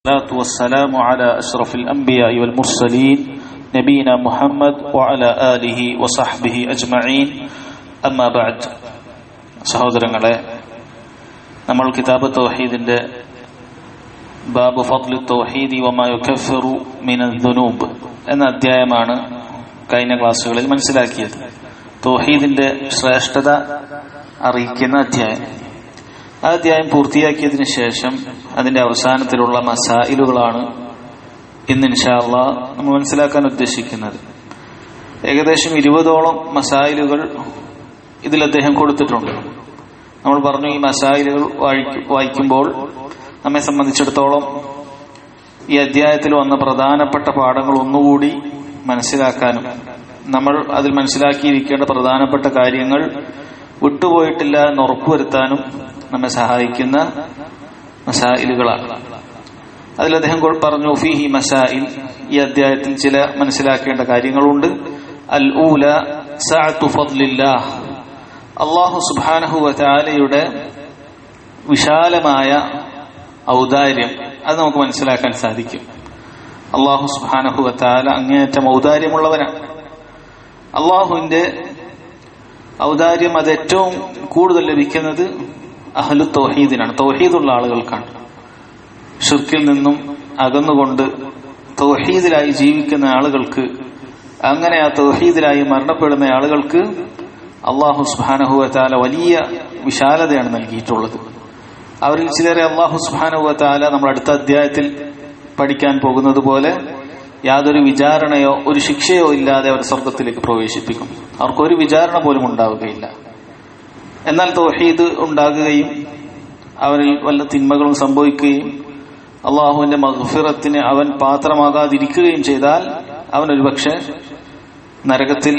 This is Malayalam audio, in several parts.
الصلاة والسلام على أشرف الأنبياء والمرسلين نبينا محمد وعلى آله وصحبه أجمعين أما بعد സഹോദരങ്ങളെ നമ്മൾ കിതാബ് തൗഹീദിന്റെ ബാബു ഫضل തൗഹീദി വമാ യുകഫിറു മിനൽ ദുനൂബ് എന്ന അധ്യായമാണ് കഴിഞ്ഞ ക്ലാസ്സുകളിൽ മനസ്സിലാക്കിയത് തൗഹീദിന്റെ ശ്രേഷ്ഠത അറിയിക്കുന്ന അധ്യായം ആ അധ്യായം പൂർത്തിയാക്കിയതിനു ശേഷം അതിന്റെ അവസാനത്തിലുള്ള മസായിലുകളാണ് ഇന്ന് ഇൻഷാല്ല നമ്മൾ മനസ്സിലാക്കാൻ ഉദ്ദേശിക്കുന്നത് ഏകദേശം ഇരുപതോളം മസായിലുകൾ ഇതിൽ അദ്ദേഹം കൊടുത്തിട്ടുണ്ട് നമ്മൾ പറഞ്ഞു ഈ മസായിലുകൾ വായിക്കുമ്പോൾ നമ്മെ സംബന്ധിച്ചിടത്തോളം ഈ അധ്യായത്തിൽ വന്ന പ്രധാനപ്പെട്ട പാഠങ്ങൾ ഒന്നുകൂടി മനസ്സിലാക്കാനും നമ്മൾ അതിൽ മനസ്സിലാക്കിയിരിക്കേണ്ട പ്രധാനപ്പെട്ട കാര്യങ്ങൾ വിട്ടുപോയിട്ടില്ല എന്ന് ഉറപ്പുവരുത്താനും നമ്മെ സഹായിക്കുന്ന മസായിലുകളാണ് അതിൽ അദ്ദേഹം പറഞ്ഞു ഫിഹി മസായിൽ ഈ അധ്യായത്തിൽ ചില മനസ്സിലാക്കേണ്ട കാര്യങ്ങളുണ്ട് അൽ ഊല സഅത്തു ഫദ്ലില്ലാഹ് അള്ളാഹു സുബ്ഹാനഹു വതആലയുടെ വിശാലമായ ഔദാര്യം അത് നമുക്ക് മനസ്സിലാക്കാൻ സാധിക്കും അള്ളാഹു സുബ്ഹാനഹു വതആല അങ്ങേയറ്റം ഔദാര്യമുള്ളവനാണ് അള്ളാഹുവിന്റെ ഔദാര്യം അത് ഏറ്റവും കൂടുതൽ ലഭിക്കുന്നത് അഹ്ലു തൗഹീദിനാണ് തൗഹീദുള്ള ആളുകൾക്കാണ് ഷിർക്കിൽ നിന്നും അകന്നുകൊണ്ട് തൗഹീദിലായി ജീവിക്കുന്ന ആളുകൾക്ക് അങ്ങനെ ആ തൗഹീദിലായി മരണപ്പെടുന്ന ആളുകൾക്ക് അള്ളാഹു സുബാനഹുവത്താല വലിയ വിശാലതയാണ് നൽകിയിട്ടുള്ളത് അവരിൽ ചിലരെ അള്ളാഹു സുബാനുവത്താല നമ്മൾ അടുത്ത അധ്യായത്തിൽ പഠിക്കാൻ പോകുന്നത് പോലെ യാതൊരു വിചാരണയോ ഒരു ശിക്ഷയോ ഇല്ലാതെ അവർ സ്വർഗത്തിലേക്ക് പ്രവേശിപ്പിക്കും അവർക്കൊരു വിചാരണ പോലും ഉണ്ടാവുകയില്ല എന്നാൽ തൗഹീദ് ഉണ്ടാകുകയും അവരിൽ വല്ല തിന്മകളും സംഭവിക്കുകയും അള്ളാഹുവിന്റെ മഹഫിറത്തിന് അവൻ പാത്രമാകാതിരിക്കുകയും ചെയ്താൽ അവൻ ഒരുപക്ഷെ നരകത്തിൽ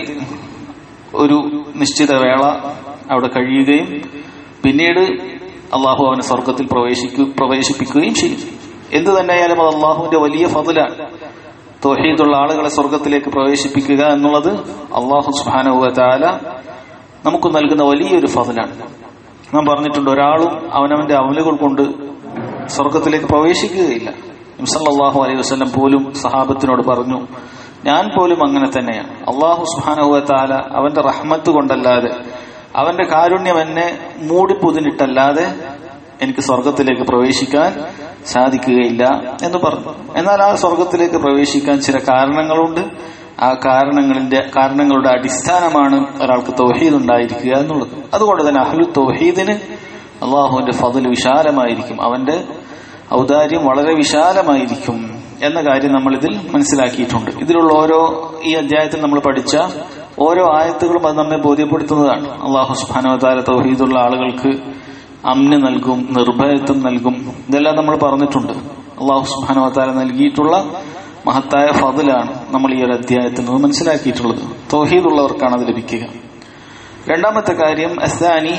ഒരു നിശ്ചിത വേള അവിടെ കഴിയുകയും പിന്നീട് അള്ളാഹു അവനെ സ്വർഗത്തിൽ പ്രവേശിക്കു പ്രവേശിപ്പിക്കുകയും ചെയ്യും എന്തു തന്നെയായാലും അത് അള്ളാഹുവിന്റെ വലിയ ഫതിലാണ് തോഹീദുള്ള ആളുകളെ സ്വർഗത്തിലേക്ക് പ്രവേശിപ്പിക്കുക എന്നുള്ളത് അള്ളാഹു സുബാനുവ താല നമുക്ക് നൽകുന്ന വലിയൊരു ഫതിലാണ് നാം പറഞ്ഞിട്ടുണ്ട് ഒരാളും അവനവന്റെ അമലുകൾ കൊണ്ട് സ്വർഗത്തിലേക്ക് പ്രവേശിക്കുകയില്ല ഇംസല്ലാഹു അലൈഹി വസ്ലം പോലും സഹാബത്തിനോട് പറഞ്ഞു ഞാൻ പോലും അങ്ങനെ തന്നെയാണ് അള്ളാഹു സുഹാനുവ താല അവന്റെ റഹ്മത്ത് കൊണ്ടല്ലാതെ അവന്റെ കാരുണ്യം എന്നെ മൂടിപ്പൊതിനിട്ടല്ലാതെ എനിക്ക് സ്വർഗത്തിലേക്ക് പ്രവേശിക്കാൻ സാധിക്കുകയില്ല എന്ന് പറഞ്ഞു എന്നാൽ ആ സ്വർഗത്തിലേക്ക് പ്രവേശിക്കാൻ ചില കാരണങ്ങളുണ്ട് ആ കാരണങ്ങളിന്റെ കാരണങ്ങളുടെ അടിസ്ഥാനമാണ് ഒരാൾക്ക് തൗഹീദ് ഉണ്ടായിരിക്കുക എന്നുള്ളത് അതുകൊണ്ട് തന്നെ അഹ്ലു തൗഹീദിന് അള്ളാഹുവിന്റെ ഫതിൽ വിശാലമായിരിക്കും അവന്റെ ഔദാര്യം വളരെ വിശാലമായിരിക്കും എന്ന കാര്യം നമ്മൾ ഇതിൽ മനസ്സിലാക്കിയിട്ടുണ്ട് ഇതിലുള്ള ഓരോ ഈ അധ്യായത്തിൽ നമ്മൾ പഠിച്ച ഓരോ ആയത്തുകളും അത് നമ്മെ ബോധ്യപ്പെടുത്തുന്നതാണ് അള്ളാഹു സുബാനുവതാര തൗഹീദുള്ള ആളുകൾക്ക് അമ്ന് നൽകും നിർഭയത്വം നൽകും ഇതെല്ലാം നമ്മൾ പറഞ്ഞിട്ടുണ്ട് അള്ളാഹു സുബാനുവതാര നൽകിയിട്ടുള്ള മഹത്തായ ഫതിലാണ് നമ്മൾ ഈ ഒരു അധ്യായത്തിൽ നിന്ന് മനസ്സിലാക്കിയിട്ടുള്ളത് തൗഹീദുള്ളവർക്കാണ് അത് ലഭിക്കുക രണ്ടാമത്തെ കാര്യം അസാനി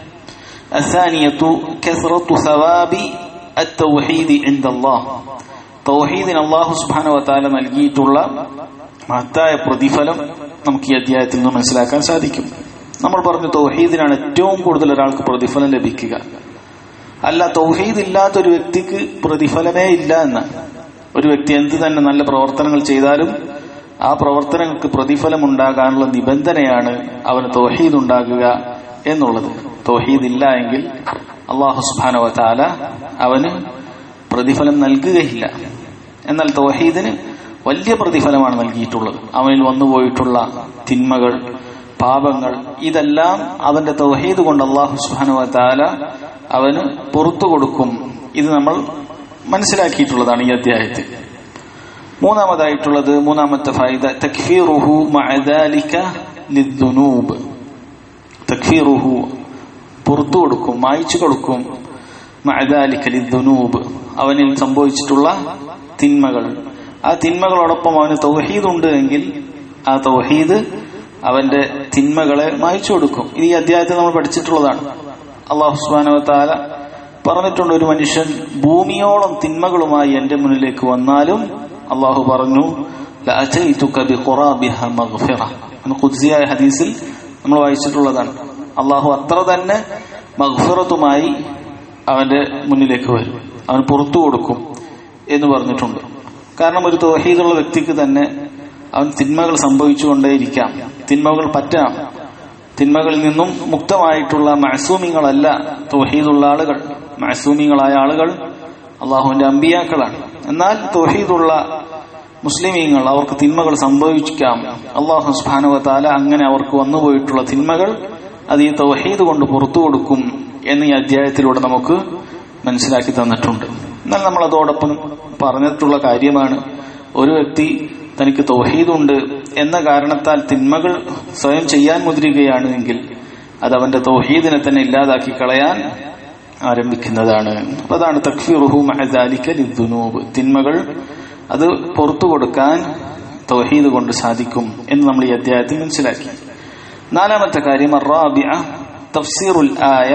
അസാനിയത്തു കസറത്തു സവാബി അത്തൗഹീദി ഇൻദല്ലാഹ് തൗഹീദിന് അള്ളാഹു സുബാന വത്താല നൽകിയിട്ടുള്ള മഹത്തായ പ്രതിഫലം നമുക്ക് ഈ അധ്യായത്തിൽ നിന്ന് മനസ്സിലാക്കാൻ സാധിക്കും നമ്മൾ പറഞ്ഞു തൗഹീദിനാണ് ഏറ്റവും കൂടുതൽ ഒരാൾക്ക് പ്രതിഫലം ലഭിക്കുക അല്ല തൗഹീദ് ഇല്ലാത്ത ഒരു വ്യക്തിക്ക് പ്രതിഫലമേ ഇല്ല എന്ന് ഒരു വ്യക്തി എന്ത് തന്നെ നല്ല പ്രവർത്തനങ്ങൾ ചെയ്താലും ആ പ്രവർത്തനങ്ങൾക്ക് പ്രതിഫലം ഉണ്ടാകാനുള്ള നിബന്ധനയാണ് അവന് തൗഹീദ് ഉണ്ടാകുക എന്നുള്ളത് തൗഹീദ് ഇല്ല എങ്കിൽ അള്ളാഹു സുബാനവ താല അവന് പ്രതിഫലം നൽകുകയില്ല എന്നാൽ തൗഹീദിന് വലിയ പ്രതിഫലമാണ് നൽകിയിട്ടുള്ളത് അവനിൽ വന്നുപോയിട്ടുള്ള തിന്മകൾ പാപങ്ങൾ ഇതെല്ലാം അവന്റെ തൗഹീദ് കൊണ്ട് അള്ളാഹു സുബാനുവ താല അവന് പുറത്തു കൊടുക്കും ഇത് നമ്മൾ മനസ്സിലാക്കിയിട്ടുള്ളതാണ് ഈ അധ്യായത്തിൽ മൂന്നാമതായിട്ടുള്ളത് മൂന്നാമത്തെ ഫായിദ തക്ഫീറുഹു മഅദാലിക ലിദ്ദുനൂബ് തക്ഫീറുഹു പുറത്തു കൊടുക്കും മായ്ച്ചു കൊടുക്കും മഅദാലിക ലിദ്ദുനൂബ് അവനിൽ സംഭവിച്ചിട്ടുള്ള തിന്മകൾ ആ തിന്മകളോടൊപ്പം അവന് തൗഹീദ് ഉണ്ട് എങ്കിൽ ആ തൗഹീദ് അവന്റെ തിന്മകളെ മായ്ച്ചു കൊടുക്കും ഇത് ഈ അധ്യായത്തിൽ നമ്മൾ പഠിച്ചിട്ടുള്ളതാണ് അള്ളാഹു സുബാനവ താല പറഞ്ഞിട്ടുണ്ട് ഒരു മനുഷ്യൻ ഭൂമിയോളം തിന്മകളുമായി എന്റെ മുന്നിലേക്ക് വന്നാലും അള്ളാഹു പറഞ്ഞു ഖുദ്സിയായ ഹദീസിൽ നമ്മൾ വായിച്ചിട്ടുള്ളതാണ് അള്ളാഹു അത്ര തന്നെ മഗ്ഫിറത്തുമായി അവന്റെ മുന്നിലേക്ക് വരും അവൻ പുറത്തു കൊടുക്കും എന്ന് പറഞ്ഞിട്ടുണ്ട് കാരണം ഒരു തോഹീദുള്ള വ്യക്തിക്ക് തന്നെ അവൻ തിന്മകൾ സംഭവിച്ചുകൊണ്ടേയിരിക്കാം തിന്മകൾ പറ്റാം തിന്മകളിൽ നിന്നും മുക്തമായിട്ടുള്ള മഅസൂമിങ്ങളല്ല തോഹീദുള്ള ആളുകൾ മഅസൂമിങ്ങളായ ആളുകൾ അള്ളാഹുവിന്റെ അമ്പിയാക്കളാണ് എന്നാൽ തോഹീദുള്ള മുസ്ലിമീങ്ങൾ അവർക്ക് തിന്മകൾ സംഭവിക്കാം അള്ളാഹു സുബാനുവ താല അങ്ങനെ അവർക്ക് വന്നുപോയിട്ടുള്ള തിന്മകൾ അത് ഈ തൗഹീദ് കൊണ്ട് പുറത്തു കൊടുക്കും എന്ന് ഈ അധ്യായത്തിലൂടെ നമുക്ക് മനസ്സിലാക്കി തന്നിട്ടുണ്ട് എന്നാൽ നമ്മൾ അതോടൊപ്പം പറഞ്ഞിട്ടുള്ള കാര്യമാണ് ഒരു വ്യക്തി തനിക്ക് തൗഹീദുണ്ട് എന്ന കാരണത്താൽ തിന്മകൾ സ്വയം ചെയ്യാൻ മുതിരുകയാണ് എങ്കിൽ അത് അവന്റെ തൗഹീദിനെ തന്നെ ഇല്ലാതാക്കി കളയാൻ ആരംഭിക്കുന്നതാണ് അപ്പൊ അതാണ് തക്ഫിറുഹു മഅദാലിക ലിദ്ദുനൂബ് തിന്മകൾ അത് പുറത്തു കൊടുക്കാൻ തൗഹീദ് കൊണ്ട് സാധിക്കും എന്ന് നമ്മൾ ഈ അധ്യായത്തിൽ മനസ്സിലാക്കി നാലാമത്തെ കാര്യം അറാബിഅ തഫ്സീറുൽ ആയ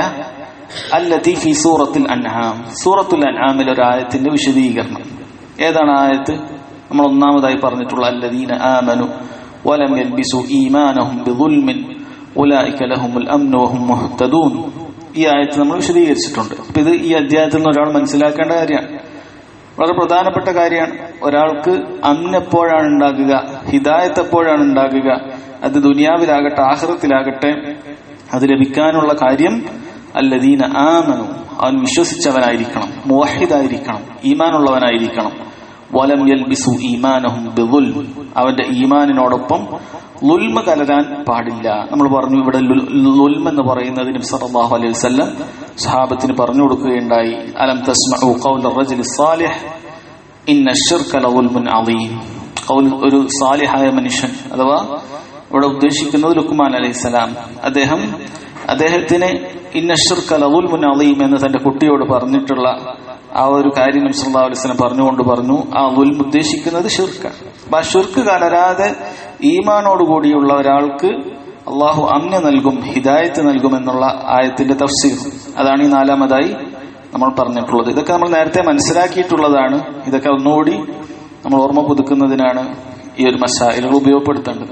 അല്ലതി ഫി സൂറത്തുൽ അൻആം സൂറത്തുൽ അൻആമിൽ ഒരു ആയത്തിന്റെ വിശദീകരണം ഏതാണ് ആയത്ത് നമ്മൾ ഒന്നാമതായി പറഞ്ഞിട്ടുള്ള അല്ലദീന ആമനു വലം യൽബിസു ഈമാനഹും ബിദുൽമിൻ ഉലൈക ലഹുമുൽ അംനു വഹും മുഹ്തദൂൻ ഈ ആയത്ത് നമ്മൾ വിശദീകരിച്ചിട്ടുണ്ട് അപ്പൊ ഇത് ഈ അധ്യായത്തിൽ നിന്ന് ഒരാൾ മനസ്സിലാക്കേണ്ട കാര്യമാണ് വളരെ പ്രധാനപ്പെട്ട കാര്യമാണ് ഒരാൾക്ക് അന്ന് എപ്പോഴാണ് ഉണ്ടാകുക ഹിദായത്ത് എപ്പോഴാണ് ഉണ്ടാകുക അത് ദുനിയാവിലാകട്ടെ ആഹ്റത്തിലാകട്ടെ അത് ലഭിക്കാനുള്ള കാര്യം അല്ലദീന ആമനു അവൻ വിശ്വസിച്ചവനായിരിക്കണം മുവഹിദായിരിക്കണം ഈമാനുള്ളവനായിരിക്കണം വലം യൽബിസു ഈമാനഹും ബിദുൽ അവന്റെ ഈമാനിനോടൊപ്പം ലുൽമ കലരാൻ പാടില്ല നമ്മൾ പറഞ്ഞു ഇവിടെ ലുൽമ എന്ന് പറയുന്നതിന് സല്ലല്ലാഹു അലൈഹി വസല്ലം സഹാബത്തിന് പറഞ്ഞു കൊടുക്കുകയുണ്ടായി അലം തസ്മഉ ഖൗല റജുലി സാലിഹ് ഇന്ന ശിർക ലഉൽമുൻ അളീം ഖൗൽ ഒരു സാലിഹായ മനുഷ്യൻ അഥവാ ഇവിടെ ഉദ്ദേശിക്കുന്നത് ലുക്മാൻ അലൈഹിസ്സലാം അദ്ദേഹം അദ്ദേഹത്തിന് ഇന്ന ശിർക ലഉൽമുൻ അളീം എന്ന് തന്റെ കുട്ടിയോട് പറഞ്ഞിട്ടുള്ള ആ ഒരു കാര്യം നബി സല്ലല്ലാഹു അലൈഹി വസല്ലം പറഞ്ഞുകൊണ്ട് പറഞ്ഞു ആ ലുൽം ഉദ്ദേശിക്കുന്നത് ഷിർക്കാണ് അപ്പൊ ആ ഷിർക്ക് കലരാതെ ഈമാനോട് കൂടിയുള്ള ഒരാൾക്ക് അള്ളാഹു അമ്ന നൽകും ഹിദായത്ത് നൽകും എന്നുള്ള ആയത്തിന്റെ തഫ്സീർ അതാണ് ഈ നാലാമതായി നമ്മൾ പറഞ്ഞിട്ടുള്ളത് ഇതൊക്കെ നമ്മൾ നേരത്തെ മനസ്സിലാക്കിയിട്ടുള്ളതാണ് ഇതൊക്കെ ഒന്നുകൂടി നമ്മൾ ഓർമ്മ പുതുക്കുന്നതിനാണ് ഈ ഒരു മസായിലുകൾ ഉപയോഗപ്പെടുത്തേണ്ടത്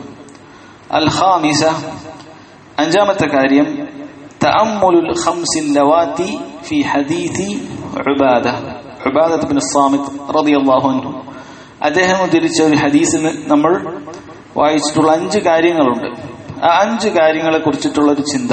അൽ ഖാമിസ അഞ്ചാമത്തെ കാര്യം തഅമ്മുലുൽ ഖംസിൽ ലവാതി ഫി ഹദീഥി ഉബാദ ഉബാദത്ത് ബിൻ സാമിത് റളിയല്ലാഹു അൻഹു അദ്ദേഹം ഉദ്ധരിച്ച ഒരു ഹദീസിൽ നമ്മൾ വായിച്ചിട്ടുള്ള അഞ്ച് കാര്യങ്ങളുണ്ട് ആ അഞ്ച് കാര്യങ്ങളെ കുറിച്ചിട്ടുള്ള ഒരു ചിന്ത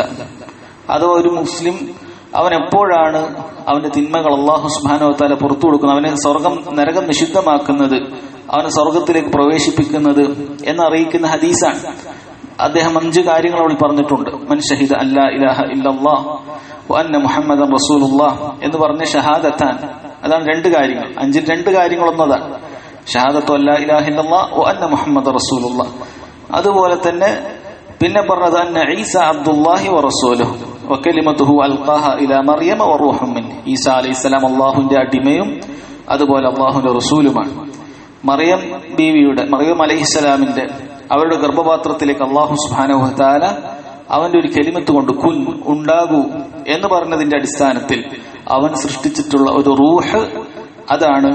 അത് ഒരു മുസ്ലിം അവൻ എപ്പോഴാണ് അവന്റെ തിന്മകൾ അള്ളാഹു സുബാനോത്താല പുറത്തു കൊടുക്കുന്നത് അവനെ സ്വർഗം നരകം നിഷിദ്ധമാക്കുന്നത് അവനെ സ്വർഗത്തിലേക്ക് പ്രവേശിപ്പിക്കുന്നത് എന്നറിയിക്കുന്ന ഹദീസാണ് അദ്ദേഹം അഞ്ച് കാര്യങ്ങൾ അവിടെ പറഞ്ഞിട്ടുണ്ട് മൻ ഷഹിദ് അല്ലാ ഇലാഹ ഇല്ലല്ലാ അന്ന മുഹമ്മദൻ റസൂലുല്ലാ എന്ന് പറഞ്ഞ ഷഹാദത്താൻ അതാണ് രണ്ട് കാര്യങ്ങൾ അഞ്ചിൽ രണ്ട് കാര്യങ്ങളൊന്നതാണ് ഷഹാദത്തു അല്ലാ ഇലാഹ ഇല്ലല്ലാ അന്ന മുഹമ്മദ് റസൂലുള്ള അതുപോലെ തന്നെ പിന്നെ പറഞ്ഞത് അന്ന ഈസ അബ്ദുല്ലാഹി വറസൂലുഹു വക്കലിമത്തുഹു അൽഖാഹ ഇലാ മറിയമ വറൂഹും മിൻ ഈസ അലൈഹിസ്സലാം അള്ളാഹുവിന്റെ അടിമയും അതുപോലെ അള്ളാഹുവിന്റെ റസൂലുമാണ് മറിയം ബീവിയുടെ മറിയം അലൈഹിസ്സലാമിന്റെ അവരുടെ ഗർഭപാത്രത്തിലേക്ക് അള്ളാഹു സുബാനഹു താല അവന്റെ ഒരു കെലിമത്ത് കൊണ്ട് കുൻ ഉണ്ടാകൂ എന്ന് പറഞ്ഞതിന്റെ അടിസ്ഥാനത്തിൽ അവൻ സൃഷ്ടിച്ചിട്ടുള്ള ഒരു റൂഹ് അതാണ്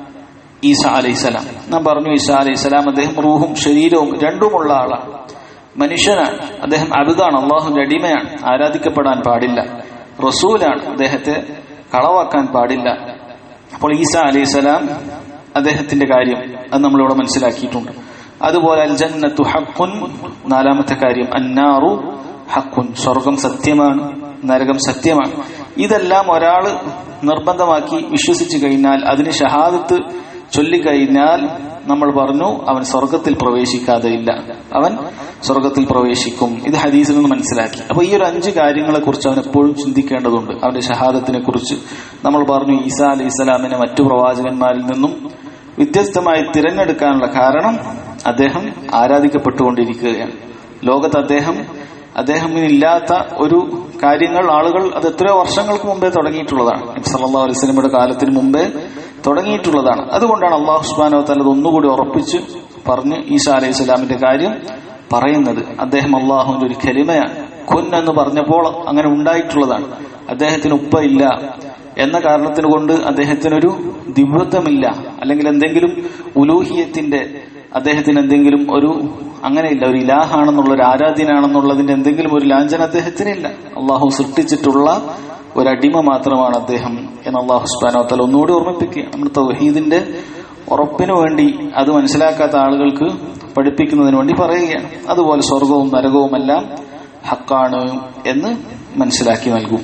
ഈസ അലൈഹിസ്സലാം നാം പറഞ്ഞു ഈസ അലൈഹിസ്സലാം അദ്ദേഹം റൂഹും ശരീരവും രണ്ടുമുള്ള ആളാണ് മനുഷ്യനാണ് അദ്ദേഹം അബുദാണ് അള്ളാഹുന്റെ അടിമയാണ് ആരാധിക്കപ്പെടാൻ പാടില്ല റസൂലാണ് അദ്ദേഹത്തെ കളവാക്കാൻ പാടില്ല അപ്പോൾ ഈസ അലൈഹിസ്സലാം അദ്ദേഹത്തിന്റെ കാര്യം അത് നമ്മളിവിടെ മനസ്സിലാക്കിയിട്ടുണ്ട് അതുപോലെ അൽ ജന്നത്തു ഹക്കുൻ നാലാമത്തെ കാര്യം അന്നാറു ഹക്കുൻ സ്വർഗം സത്യമാണ് നരകം സത്യമാണ് ഇതെല്ലാം ഒരാൾ നിർബന്ധമാക്കി വിശ്വസിച്ചു കഴിഞ്ഞാൽ അതിന് ഷഹാദത്ത് ചൊല്ലിക്കഴിഞ്ഞാൽ നമ്മൾ പറഞ്ഞു അവൻ സ്വർഗത്തിൽ പ്രവേശിക്കാതെ ഇല്ല അവൻ സ്വർഗത്തിൽ പ്രവേശിക്കും ഇത് ഹദീസിൽ നിന്ന് മനസ്സിലാക്കി അപ്പൊ ഈ ഒരു അഞ്ച് കാര്യങ്ങളെ കുറിച്ച് അവൻ എപ്പോഴും ചിന്തിക്കേണ്ടതുണ്ട് അവന്റെ ഷഹാദത്തിനെ കുറിച്ച് നമ്മൾ പറഞ്ഞു ഈസാ അലൈഹി സ്വലാമിനെ മറ്റു പ്രവാചകന്മാരിൽ നിന്നും വ്യത്യസ്തമായി തിരഞ്ഞെടുക്കാനുള്ള കാരണം അദ്ദേഹം ആരാധിക്കപ്പെട്ടുകൊണ്ടിരിക്കുകയാണ് ലോകത്ത് അദ്ദേഹം അദ്ദേഹമില്ലാത്ത ഒരു കാര്യങ്ങൾ ആളുകൾ അത് എത്രയോ വർഷങ്ങൾക്ക് മുമ്പേ തുടങ്ങിയിട്ടുള്ളതാണ് സല്ലാ അലൈസ്ലമിയുടെ കാലത്തിന് മുമ്പേ തുടങ്ങിയിട്ടുള്ളതാണ് അതുകൊണ്ടാണ് അള്ളാഹു സുബാനോ തലത് ഒന്നുകൂടി ഉറപ്പിച്ച് പറഞ്ഞ് ഈസാ അലൈഹി സ്വലാമിന്റെ കാര്യം പറയുന്നത് അദ്ദേഹം അള്ളാഹുവിന്റെ ഒരു ഖലിമയാണ് കുൻ എന്ന് പറഞ്ഞപ്പോൾ അങ്ങനെ ഉണ്ടായിട്ടുള്ളതാണ് അദ്ദേഹത്തിന് ഉപ്പ ഇല്ല എന്ന കാരണത്തിന് കൊണ്ട് അദ്ദേഹത്തിനൊരു ദിവ്യത്വമില്ല അല്ലെങ്കിൽ എന്തെങ്കിലും ഉലൂഹിയത്തിന്റെ അദ്ദേഹത്തിന് എന്തെങ്കിലും ഒരു അങ്ങനെയില്ല ഒരു ഇലാഹാണെന്നുള്ള ഒരു ആരാധ്യനാണെന്നുള്ളതിന്റെ എന്തെങ്കിലും ഒരു ലാഞ്ചന അദ്ദേഹത്തിനില്ല അള്ളാഹു സൃഷ്ടിച്ചിട്ടുള്ള ഒരടിമ മാത്രമാണ് അദ്ദേഹം എന്ന് അള്ളാഹു സുബാനോത്തല ഒന്നുകൂടി ഓർമ്മിപ്പിക്കുക നമ്മുടെ തൗഹീദിന്റെ ഉറപ്പിനു വേണ്ടി അത് മനസ്സിലാക്കാത്ത ആളുകൾക്ക് പഠിപ്പിക്കുന്നതിന് വേണ്ടി പറയുകയാണ് അതുപോലെ സ്വർഗവും നരകവും എല്ലാം ഹക്കാണ് എന്ന് മനസ്സിലാക്കി നൽകും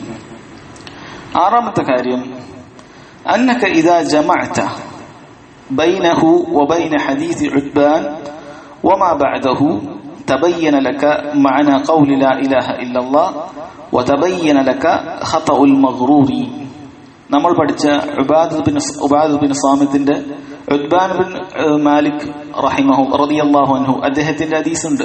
ആറാമത്തെ കാര്യം أنك إذا جمعت بينه وبين حديث عتبان وما بعده تبين لك معنى قول لا إله إلا الله وتبين لك خطأ المغرور നമ്മൾ പഠിച്ച ഉബാദ് ബിൻ ഉബാദ് ബിൻ സാമിത്തിന്റെ ഉദ്ബാൻ ബിൻ മാലിക് റഹിമഹു റളിയല്ലാഹു അൻഹു അദ്ദേഹത്തിന്റെ ഹദീസ് ഉണ്ട്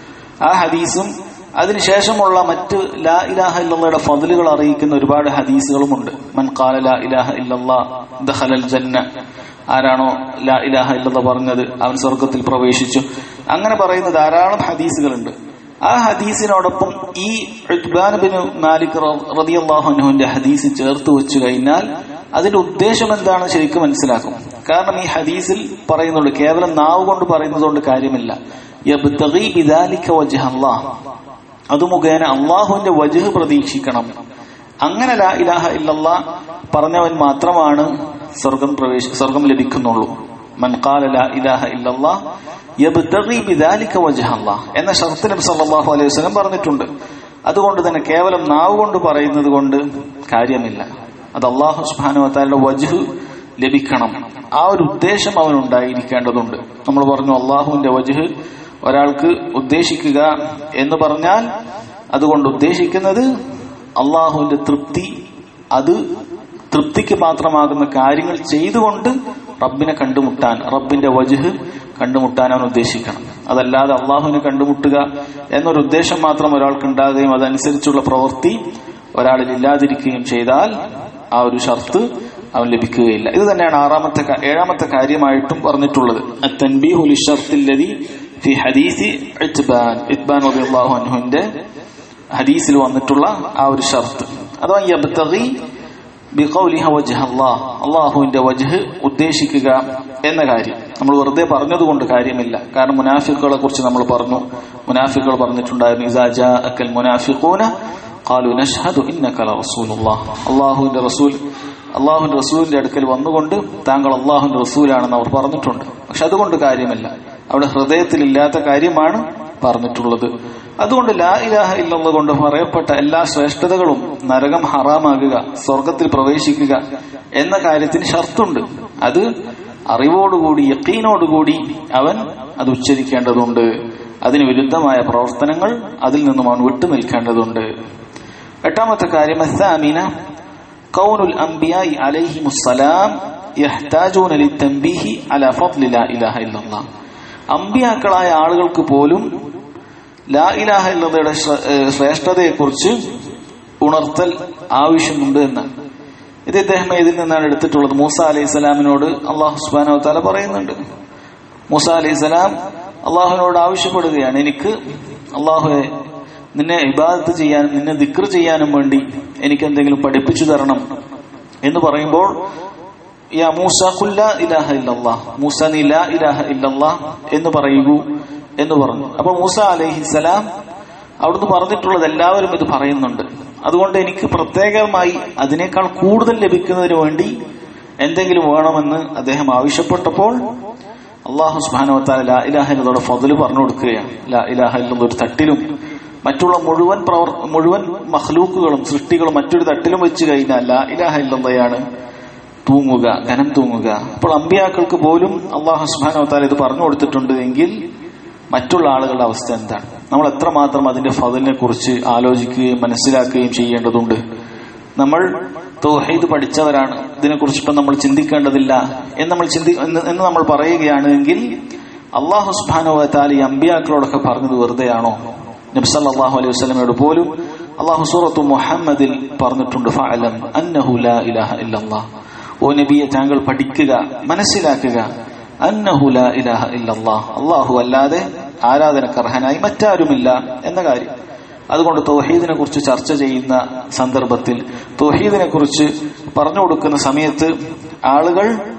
ആ ഹദീസും അതിനുശേഷമുള്ള മറ്റ് ലാ ഇലാഹ ഇല്ലയുടെ ഫضലുകൾ അറിയിക്കുന്ന ഒരുപാട് ഹദീസുകളുമുണ്ട് മൻ ഖാല ലാ ഇലാഹ ഇല്ലല്ലാ ദഖലൽ ജന്ന ആരാണോ ലാ ഇലാഹ ഇല്ലല്ലാ പറഞ്ഞത് അവൻ സ്വർഗത്തിൽ പ്രവേശിച്ചു അങ്ങനെ പറയുന്ന ധാരാളം ഹദീസുകളുണ്ട് ആ ഹദീസിനോടൊപ്പം ഈ ഉത്ബാൻ ബിൻ മാലിക് റളിയല്ലാഹു അൻഹുവിന്റെ ഹദീസ് ചേർത്ത് വെച്ചു കഴിഞ്ഞാൽ അതിന്റെ ഉദ്ദേശം എന്താണെന്ന് ശരിക്കും മനസ്സിലാക്കും കാരണം ഈ ഹദീസിൽ പറയുന്നുണ്ട് കേവലം നാവ് കൊണ്ട് പറയുന്നതുകൊണ്ട് കാര്യമില്ല യബ്തഗി ബിദാലിക വജ്ഹ അല്ലാഹ് അത് മുഖേന അള്ളാഹുവിന്റെ വജുഹ് പ്രതീക്ഷിക്കണം അങ്ങനെ ലാ ഇലാഹ ഇല്ലല്ലാ പറഞ്ഞവൻ മാത്രമാണ് സ്വർഗം പ്രവേശ സ്വർഗം ലഭിക്കുന്നുള്ളൂ മൻ ഖാല ലാ ഇലാഹ ഇല്ലല്ലാ യബ്തഗി ബിദാലിക വജ്ഹ അല്ലാഹ് എന്ന ഷർത്ത് നബി സല്ലല്ലാഹു അലൈഹി വസല്ലം പറഞ്ഞിട്ടുണ്ട് അതുകൊണ്ട് തന്നെ കേവലം നാവ് കൊണ്ട് പറയുന്നത് കൊണ്ട് കാര്യമില്ല അത് അള്ളാഹു സുബ്ഹാനഹു വതആലയുടെ വജ്ഹ് ലഭിക്കണം ആ ഒരു ഉദ്ദേശം അവൻ ഉണ്ടായിരിക്കേണ്ടതുണ്ട് നമ്മൾ പറഞ്ഞു അള്ളാഹുവിന്റെ വജ്ഹ് ഒരാൾക്ക് ഉദ്ദേശിക്കുക എന്ന് പറഞ്ഞാൽ അതുകൊണ്ട് ഉദ്ദേശിക്കുന്നത് അള്ളാഹുവിന്റെ തൃപ്തി അത് തൃപ്തിക്ക് മാത്രമാകുന്ന കാര്യങ്ങൾ ചെയ്തുകൊണ്ട് റബ്ബിനെ കണ്ടുമുട്ടാൻ റബ്ബിന്റെ വജുഹ് കണ്ടുമുട്ടാൻ അവൻ ഉദ്ദേശിക്കണം അതല്ലാതെ അള്ളാഹുവിനെ കണ്ടുമുട്ടുക എന്നൊരു ഉദ്ദേശം മാത്രം ഒരാൾക്ക് ഉണ്ടാകുകയും അതനുസരിച്ചുള്ള പ്രവൃത്തി ഒരാളിൽ ഇല്ലാതിരിക്കുകയും ചെയ്താൽ ആ ഒരു ഷർത്ത് അവൻ ലഭിക്കുകയില്ല ഇത് തന്നെയാണ് ആറാമത്തെ ഏഴാമത്തെ കാര്യമായിട്ടും പറഞ്ഞിട്ടുള്ളത് അത്തൻബീഹുലി ഷർത്തില്ലതി ഫി ഹദീസി ഇത്ബാൻ ഇത്ബാൻ റളിയല്ലാഹു അൻഹുവിന്റെ ഹദീസിൽ വന്നിട്ടുള്ള ആ ഒരു ഷർത്ത് അഥവാ യബ്തഗി ബിഖൗലിഹ വജ്ഹ അല്ലാഹ് അള്ളാഹുവിന്റെ വജ്ഹ് ഉദ്ദേശിക്കുക എന്ന കാര്യം നമ്മൾ വെറുതെ പറഞ്ഞതുകൊണ്ട് കാര്യമില്ല കാരണം മുനാഫിക്കുകളെ കുറിച്ച് നമ്മൾ പറഞ്ഞു മുനാഫിക്കുകൾ പറഞ്ഞിട്ടുണ്ടായിരുന്നു ഇസാ ജാഅക്കൽ മുനാഫിഖൂന ഖാലു നഷ്ഹദു ഇന്നക ലറസൂലുള്ളാഹ് അള്ളാഹുവിന്റെ റസൂൽ അള്ളാഹുവിന്റെ റസൂലിന്റെ അടുക്കൽ വന്നുകൊണ്ട് താങ്കൾ അള്ളാഹുവിന്റെ റസൂലാണെന്ന് അവർ പറഞ്ഞിട്ടുണ്ട് പക്ഷെ അതുകൊണ്ട് കാര്യമില്ല അവിടെ ഹൃദയത്തിൽ ഇല്ലാത്ത കാര്യമാണ് പറഞ്ഞിട്ടുള്ളത് അതുകൊണ്ട് ലാ ഇലാഹ ഇല്ലെന്ന് കൊണ്ട് പറയപ്പെട്ട എല്ലാ ശ്രേഷ്ഠതകളും നരകം ഹറാമാകുക സ്വർഗത്തിൽ പ്രവേശിക്കുക എന്ന കാര്യത്തിന് ഷർത്തുണ്ട് അത് അറിവോടുകൂടി യക്കീനോടുകൂടി അവൻ അത് ഉച്ചരിക്കേണ്ടതുണ്ട് അതിന് വിരുദ്ധമായ പ്രവർത്തനങ്ങൾ അതിൽ നിന്നും അവൻ വിട്ടുനിൽക്കേണ്ടതുണ്ട് എട്ടാമത്തെ കാര്യം അസാമീന കൗനുൽ അംബിയായി അലൈഹിമുസ്സലാം യഹ്താജൂന ലിത്തൻബീഹി അല ഫദ്ലി ലാ ഇലാഹ ഇല്ലല്ലാഹ് അമ്പിയാക്കളായ ആളുകൾക്ക് പോലും ലാ ഇലാഹ ഇല്ലതയുടെ ശ്രേഷ്ഠതയെക്കുറിച്ച് ഉണർത്തൽ ആവശ്യമുണ്ട് എന്ന് ഇത് ഇദ്ദേഹം ഇതിൽ നിന്നാണ് എടുത്തിട്ടുള്ളത് മൂസ അലൈഹി സ്വലാമിനോട് അള്ളാഹു സുബാനോ തല പറയുന്നുണ്ട് മൂസ അലൈഹി സ്വലാം അള്ളാഹുവിനോട് ആവശ്യപ്പെടുകയാണ് എനിക്ക് അള്ളാഹുവെ നിന്നെ ഇബാദത്ത് ചെയ്യാനും നിന്നെ ദിക്ർ ചെയ്യാനും വേണ്ടി എനിക്ക് എന്തെങ്കിലും പഠിപ്പിച്ചു തരണം എന്ന് പറയുമ്പോൾ യാ മൂസ കുല്ല ഇലാഹ ഇല്ലല്ലാ മൂസ നീ ലാ ഇലാഹ ഇല്ലല്ലാ എന്ന് പറയൂ എന്ന് പറഞ്ഞു അപ്പൊ മൂസ അലൈഹിസലാം അവിടുന്ന് പറഞ്ഞിട്ടുള്ളത് എല്ലാവരും ഇത് പറയുന്നുണ്ട് അതുകൊണ്ട് എനിക്ക് പ്രത്യേകമായി അതിനേക്കാൾ കൂടുതൽ ലഭിക്കുന്നതിന് വേണ്ടി എന്തെങ്കിലും വേണമെന്ന് അദ്ദേഹം ആവശ്യപ്പെട്ടപ്പോൾ അള്ളാഹു സുബാനുവത്താല ലാ ഇലാഹ എന്നതോടെ ഫضല് പറഞ്ഞു കൊടുക്കുകയാണ് ലാ ഇലാഹ എന്നത് ഒരു തട്ടിലും മറ്റുള്ള മുഴുവൻ പ്രവർ മുഴുവൻ മഹ്ലൂക്കുകളും സൃഷ്ടികളും മറ്റൊരു തട്ടിലും വെച്ച് കഴിഞ്ഞാൽ ലാ ഇലാഹ ഇല്ലതയാണ് തൂങ്ങുക ഘനം തൂങ്ങുക അപ്പോൾ അമ്പിയാക്കൾക്ക് പോലും അള്ളാഹു സുബാനവത്താൽ ഇത് പറഞ്ഞു കൊടുത്തിട്ടുണ്ട് എങ്കിൽ മറ്റുള്ള ആളുകളുടെ അവസ്ഥ എന്താണ് നമ്മൾ എത്രമാത്രം അതിന്റെ ഫതിലിനെ കുറിച്ച് ആലോചിക്കുകയും മനസ്സിലാക്കുകയും ചെയ്യേണ്ടതുണ്ട് നമ്മൾ തൗഹീദ് പഠിച്ചവരാണ് ഇതിനെക്കുറിച്ച് ഇപ്പം നമ്മൾ ചിന്തിക്കേണ്ടതില്ല എന്ന് നമ്മൾ ചിന്തി എന്ന് നമ്മൾ പറയുകയാണ് എങ്കിൽ അള്ളാഹു സുബാനുവത്താൽ ഈ അമ്പിയാക്കളോടൊക്കെ പറഞ്ഞത് വെറുതെയാണോ നബ്സല്ലാഹു അലൈഹി വസ്ലമയോട് പോലും അള്ളാഹു സൂറത്തു മുഹമ്മദിൽ പറഞ്ഞിട്ടുണ്ട് ഫഅലം അന്നഹു ലാ ഇലാഹ ഇല്ലല്ലാഹ് ഓ നബിയെ താങ്കൾ പഠിക്കുക മനസ്സിലാക്കുക അന്നഹു ലാ ഇലാഹ ഇല്ലല്ലാഹ് അള്ളാഹു അല്ലാതെ ആരാധനക്കർഹനായി മറ്റാരുമില്ല എന്ന കാര്യം അതുകൊണ്ട് തൗഹീദിനെ കുറിച്ച് ചർച്ച ചെയ്യുന്ന സന്ദർഭത്തിൽ തൗഹീദിനെ കുറിച്ച് പറഞ്ഞു കൊടുക്കുന്ന സമയത്ത് ആളുകൾ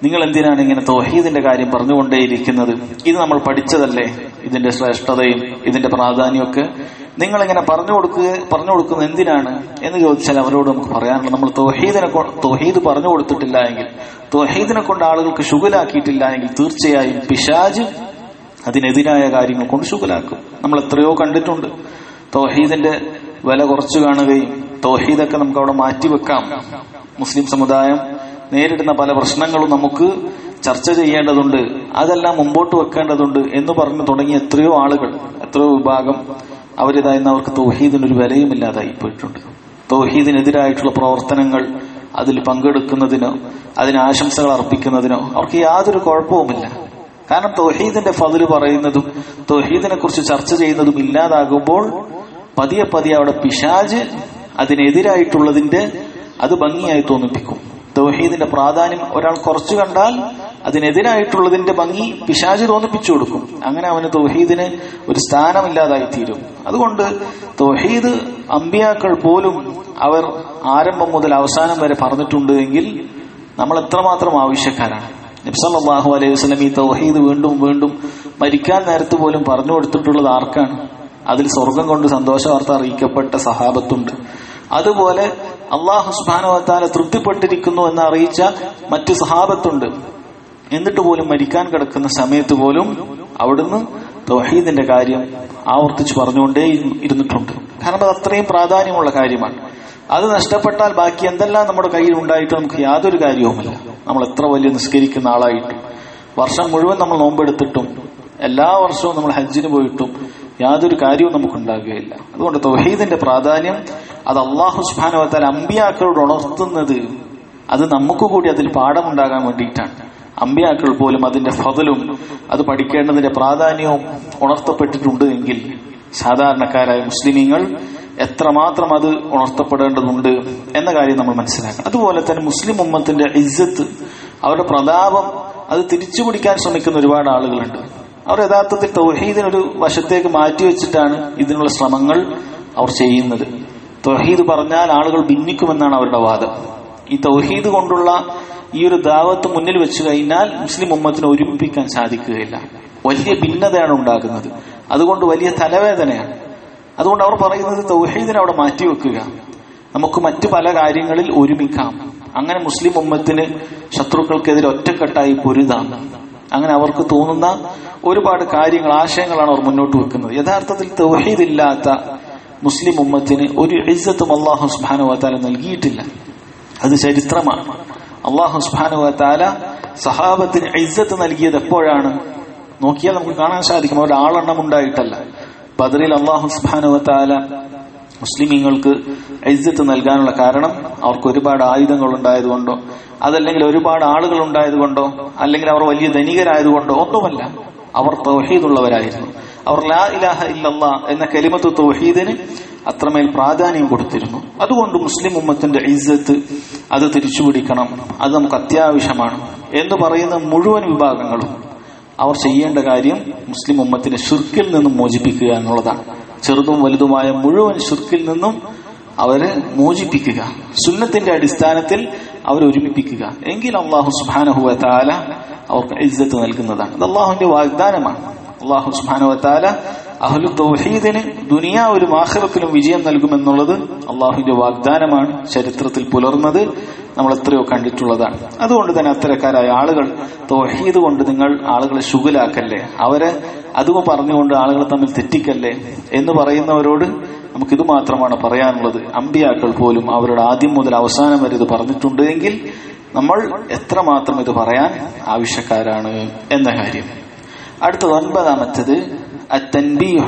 നിങ്ങൾ എന്തിനാണ് ഇങ്ങനെ തൗഹീദിന്റെ കാര്യം പറഞ്ഞുകൊണ്ടേയിരിക്കുന്നത് ഇത് നമ്മൾ പഠിച്ചതല്ലേ ഇതിന്റെ ശ്രേഷ്ഠതയും ഇതിന്റെ പ്രാധാന്യമൊക്കെ നിങ്ങൾ ഇങ്ങനെ പറഞ്ഞു കൊടുക്കുക പറഞ്ഞു കൊടുക്കുന്നത് എന്തിനാണ് എന്ന് ചോദിച്ചാൽ അവരോട് നമുക്ക് പറയാനുള്ളത് നമ്മൾ തൗഹീദിനെ കൊ- തൗഹീദ് പറഞ്ഞു കൊടുത്തിട്ടില്ല എങ്കിൽ തൗഹീദിനെ കൊണ്ട് ആളുകൾക്ക് ശുഗലാക്കിയിട്ടില്ല എങ്കിൽ തീർച്ചയായും പിശാജ് അതിനെതിരായ കാര്യങ്ങൾ കൊണ്ട് ശുഗലാക്കും നമ്മൾ എത്രയോ കണ്ടിട്ടുണ്ട് തൗഹീദിന്റെ വില കുറച്ചു കാണുകയും തൗഹീദൊക്കെ നമുക്ക് അവിടെ മാറ്റിവെക്കാം മുസ്ലിം സമുദായം നേരിടുന്ന പല പ്രശ്നങ്ങളും നമുക്ക് ചർച്ച ചെയ്യേണ്ടതുണ്ട് അതെല്ലാം മുമ്പോട്ട് വെക്കേണ്ടതുണ്ട് എന്ന് പറഞ്ഞു തുടങ്ങിയ എത്രയോ ആളുകൾ എത്രയോ വിഭാഗം അവരിതായിരുന്നു അവർക്ക് തൗഹീദിന് ഒരു വിലയുമില്ലാതായി പോയിട്ടുണ്ട് തൗഹീദിനെതിരായിട്ടുള്ള പ്രവർത്തനങ്ങൾ അതിൽ പങ്കെടുക്കുന്നതിനോ അതിന് ആശംസകൾ അർപ്പിക്കുന്നതിനോ അവർക്ക് യാതൊരു കുഴപ്പവുമില്ല കാരണം തൗഹീദിന്റെ ഫതില് പറയുന്നതും തൗഹീദിനെ കുറിച്ച് ചർച്ച ചെയ്യുന്നതും ഇല്ലാതാകുമ്പോൾ പതിയെ പതിയെ അവിടെ പിശാജ് അതിനെതിരായിട്ടുള്ളതിന്റെ അത് ഭംഗിയായി തോന്നിപ്പിക്കും തൗഹീദിന്റെ പ്രാധാന്യം ഒരാൾ കുറച്ചു കണ്ടാൽ അതിനെതിരായിട്ടുള്ളതിന്റെ ഭംഗി പിശാജ് തോന്നിപ്പിച്ചു കൊടുക്കും അങ്ങനെ അവന് തൗഹീദിന് ഒരു സ്ഥാനമില്ലാതായി തീരും അതുകൊണ്ട് തൗഹീദ് അമ്പിയാക്കൾ പോലും അവർ ആരംഭം മുതൽ അവസാനം വരെ പറഞ്ഞിട്ടുണ്ട് എങ്കിൽ നമ്മൾ എത്രമാത്രം ആവശ്യക്കാരാണ് നബ്സല്ലാഹു അലൈഹി വസ്ലം ഈ തൗഹീദ് വീണ്ടും വീണ്ടും മരിക്കാൻ നേരത്ത് പോലും പറഞ്ഞു കൊടുത്തിട്ടുള്ളത് ആർക്കാണ് അതിൽ സ്വർഗം കൊണ്ട് സന്തോഷ വാർത്ത അറിയിക്കപ്പെട്ട സഹാബത്തുണ്ട് അതുപോലെ അള്ളാഹു സുബാനുവത്താല തൃപ്തിപ്പെട്ടിരിക്കുന്നു എന്ന് അറിയിച്ച മറ്റു സഹാബത്തുണ്ട് എന്നിട്ട് പോലും മരിക്കാൻ കിടക്കുന്ന സമയത്ത് പോലും അവിടുന്ന് തൗഹീദിന്റെ കാര്യം ആവർത്തിച്ച് പറഞ്ഞുകൊണ്ടേ ഇരു- ഇരുന്നിട്ടുണ്ട് കാരണം അത് അത്രയും പ്രാധാന്യമുള്ള കാര്യമാണ് അത് നഷ്ടപ്പെട്ടാൽ ബാക്കി എന്തെല്ലാം നമ്മുടെ കയ്യിൽ ഉണ്ടായിട്ട് നമുക്ക് യാതൊരു കാര്യവുമില്ല നമ്മൾ എത്ര വലിയ നിസ്കരിക്കുന്ന ആളായിട്ടും വർഷം മുഴുവൻ നമ്മൾ നോമ്പെടുത്തിട്ടും എല്ലാ വർഷവും നമ്മൾ ഹജ്ജിന് പോയിട്ടും യാതൊരു കാര്യവും നമുക്കുണ്ടാകുകയില്ല അതുകൊണ്ട് തൗഹീദിന്റെ പ്രാധാന്യം അത് അള്ളാഹു സുബാനുവത്താൽ അമ്പിയാക്കളോട് ഉണർത്തുന്നത് അത് നമുക്ക് കൂടി അതിൽ പാഠമുണ്ടാകാൻ വേണ്ടിയിട്ടാണ് അമ്പിയാക്കൾ പോലും അതിന്റെ ഫതലും അത് പഠിക്കേണ്ടതിന്റെ പ്രാധാന്യവും ഉണർത്തപ്പെട്ടിട്ടുണ്ട് എങ്കിൽ സാധാരണക്കാരായ മുസ്ലിമീങ്ങൾ എത്രമാത്രം അത് ഉണർത്തപ്പെടേണ്ടതുണ്ട് എന്ന കാര്യം നമ്മൾ മനസ്സിലാക്കണം അതുപോലെ തന്നെ മുസ്ലിം ഉമ്മത്തിന്റെ ഇജ്ജത്ത് അവരുടെ പ്രതാപം അത് തിരിച്ചു പിടിക്കാൻ ശ്രമിക്കുന്ന ഒരുപാട് ആളുകളുണ്ട് അവർ യഥാർത്ഥത്തിൽ തൗഹീദിനൊരു വശത്തേക്ക് മാറ്റിവെച്ചിട്ടാണ് ഇതിനുള്ള ശ്രമങ്ങൾ അവർ ചെയ്യുന്നത് തൗഹീദ് പറഞ്ഞാൽ ആളുകൾ ഭിന്നിക്കുമെന്നാണ് അവരുടെ വാദം ഈ തൗഹീദ് കൊണ്ടുള്ള ഈ ഒരു ദാവത്ത് മുന്നിൽ വെച്ചു കഴിഞ്ഞാൽ മുസ്ലിം ഉമ്മത്തിനെ ഒരുമിപ്പിക്കാൻ സാധിക്കുകയില്ല വലിയ ഭിന്നതയാണ് ഉണ്ടാകുന്നത് അതുകൊണ്ട് വലിയ തലവേദനയാണ് അതുകൊണ്ട് അവർ പറയുന്നത് തൗഹീദിനെ അവിടെ മാറ്റിവെക്കുക നമുക്ക് മറ്റു പല കാര്യങ്ങളിൽ ഒരുമിക്കാം അങ്ങനെ മുസ്ലിം ഉമ്മത്തിന് ശത്രുക്കൾക്കെതിരെ ഒറ്റക്കെട്ടായി പൊരുതാം അങ്ങനെ അവർക്ക് തോന്നുന്ന ഒരുപാട് കാര്യങ്ങൾ ആശയങ്ങളാണ് അവർ മുന്നോട്ട് വെക്കുന്നത് യഥാർത്ഥത്തിൽ തൗഹീദ് ഇല്ലാത്ത മുസ്ലിം ഉമ്മത്തിന് ഒരു ഇജ്ജത്തും അള്ളാഹു സുബാനു വാത്താല നൽകിയിട്ടില്ല അത് ചരിത്രമാണ് അള്ളാഹു സുബാനു വാത്താല സഹാബത്തിന് ഇജ്ജത്ത് നൽകിയത് എപ്പോഴാണ് നോക്കിയാൽ നമുക്ക് കാണാൻ സാധിക്കും അവരുടെ ആളെണ്ണം ഉണ്ടായിട്ടല്ല ബദറിൽ അള്ളാഹു സുബാനു വാത്താല മുസ്ലിമീങ്ങൾക്ക് ഇജ്ജത്ത് നൽകാനുള്ള കാരണം അവർക്ക് ഒരുപാട് ആയുധങ്ങൾ ഉണ്ടായതുകൊണ്ടോ അതല്ലെങ്കിൽ ഒരുപാട് ആളുകൾ ഉണ്ടായതുകൊണ്ടോ അല്ലെങ്കിൽ അവർ വലിയ ധനികരായതുകൊണ്ടോ ഒന്നുമല്ല അവർ തൗഹീദുള്ളവരായിരുന്നു അവർ ലാ ഇലാഹ ഇല്ലല്ലാ എന്ന കലിമത്ത് തൗഹീദിന് അത്രമേൽ പ്രാധാന്യം കൊടുത്തിരുന്നു അതുകൊണ്ട് മുസ്ലിം ഉമ്മത്തിന്റെ ഇജ്ജത്ത് അത് തിരിച്ചുപിടിക്കണം അത് നമുക്ക് അത്യാവശ്യമാണ് എന്ന് പറയുന്ന മുഴുവൻ വിഭാഗങ്ങളും അവർ ചെയ്യേണ്ട കാര്യം മുസ്ലിം ഉമ്മത്തിനെ ഷിർക്കിൽ നിന്നും മോചിപ്പിക്കുക എന്നുള്ളതാണ് ചെറുതും വലുതുമായ മുഴുവൻ ഷിർക്കിൽ നിന്നും അവരെ മോചിപ്പിക്കുക സുന്നത്തിന്റെ അടിസ്ഥാനത്തിൽ അവരെ ഒരുമിപ്പിക്കുക എങ്കിൽ അള്ളാഹു സുബാനഹുവ താല അവർക്ക് ഇജ്ജത്ത് നൽകുന്നതാണ് അത് അള്ളാഹുവിന്റെ വാഗ്ദാനമാണ് അള്ളാഹു സുബാനുവ താല അഹ്ലു തൗഹീദിന് ദുനിയാവിലും ആഖിറത്തിലും വിജയം നൽകുമെന്നുള്ളത് അള്ളാഹുവിന്റെ വാഗ്ദാനമാണ് ചരിത്രത്തിൽ പുലർന്നത് നമ്മൾ എത്രയോ കണ്ടിട്ടുള്ളതാണ് അതുകൊണ്ട് തന്നെ അത്തരക്കാരായ ആളുകൾ തൗഹീദ് കൊണ്ട് നിങ്ങൾ ആളുകളെ ശുഗലാക്കല്ലേ അവരെ അതും പറഞ്ഞുകൊണ്ട് ആളുകളെ തമ്മിൽ തെറ്റിക്കല്ലേ എന്ന് പറയുന്നവരോട് നമുക്കിത് മാത്രമാണ് പറയാനുള്ളത് അമ്പിയാക്കൾ പോലും അവരുടെ ആദ്യം മുതൽ അവസാനം വരെ ഇത് പറഞ്ഞിട്ടുണ്ട് എങ്കിൽ നമ്മൾ എത്രമാത്രം ഇത് പറയാൻ ആവശ്യക്കാരാണ് എന്ന കാര്യം അടുത്തത് ഒൻപതാമത്തത് التنبيه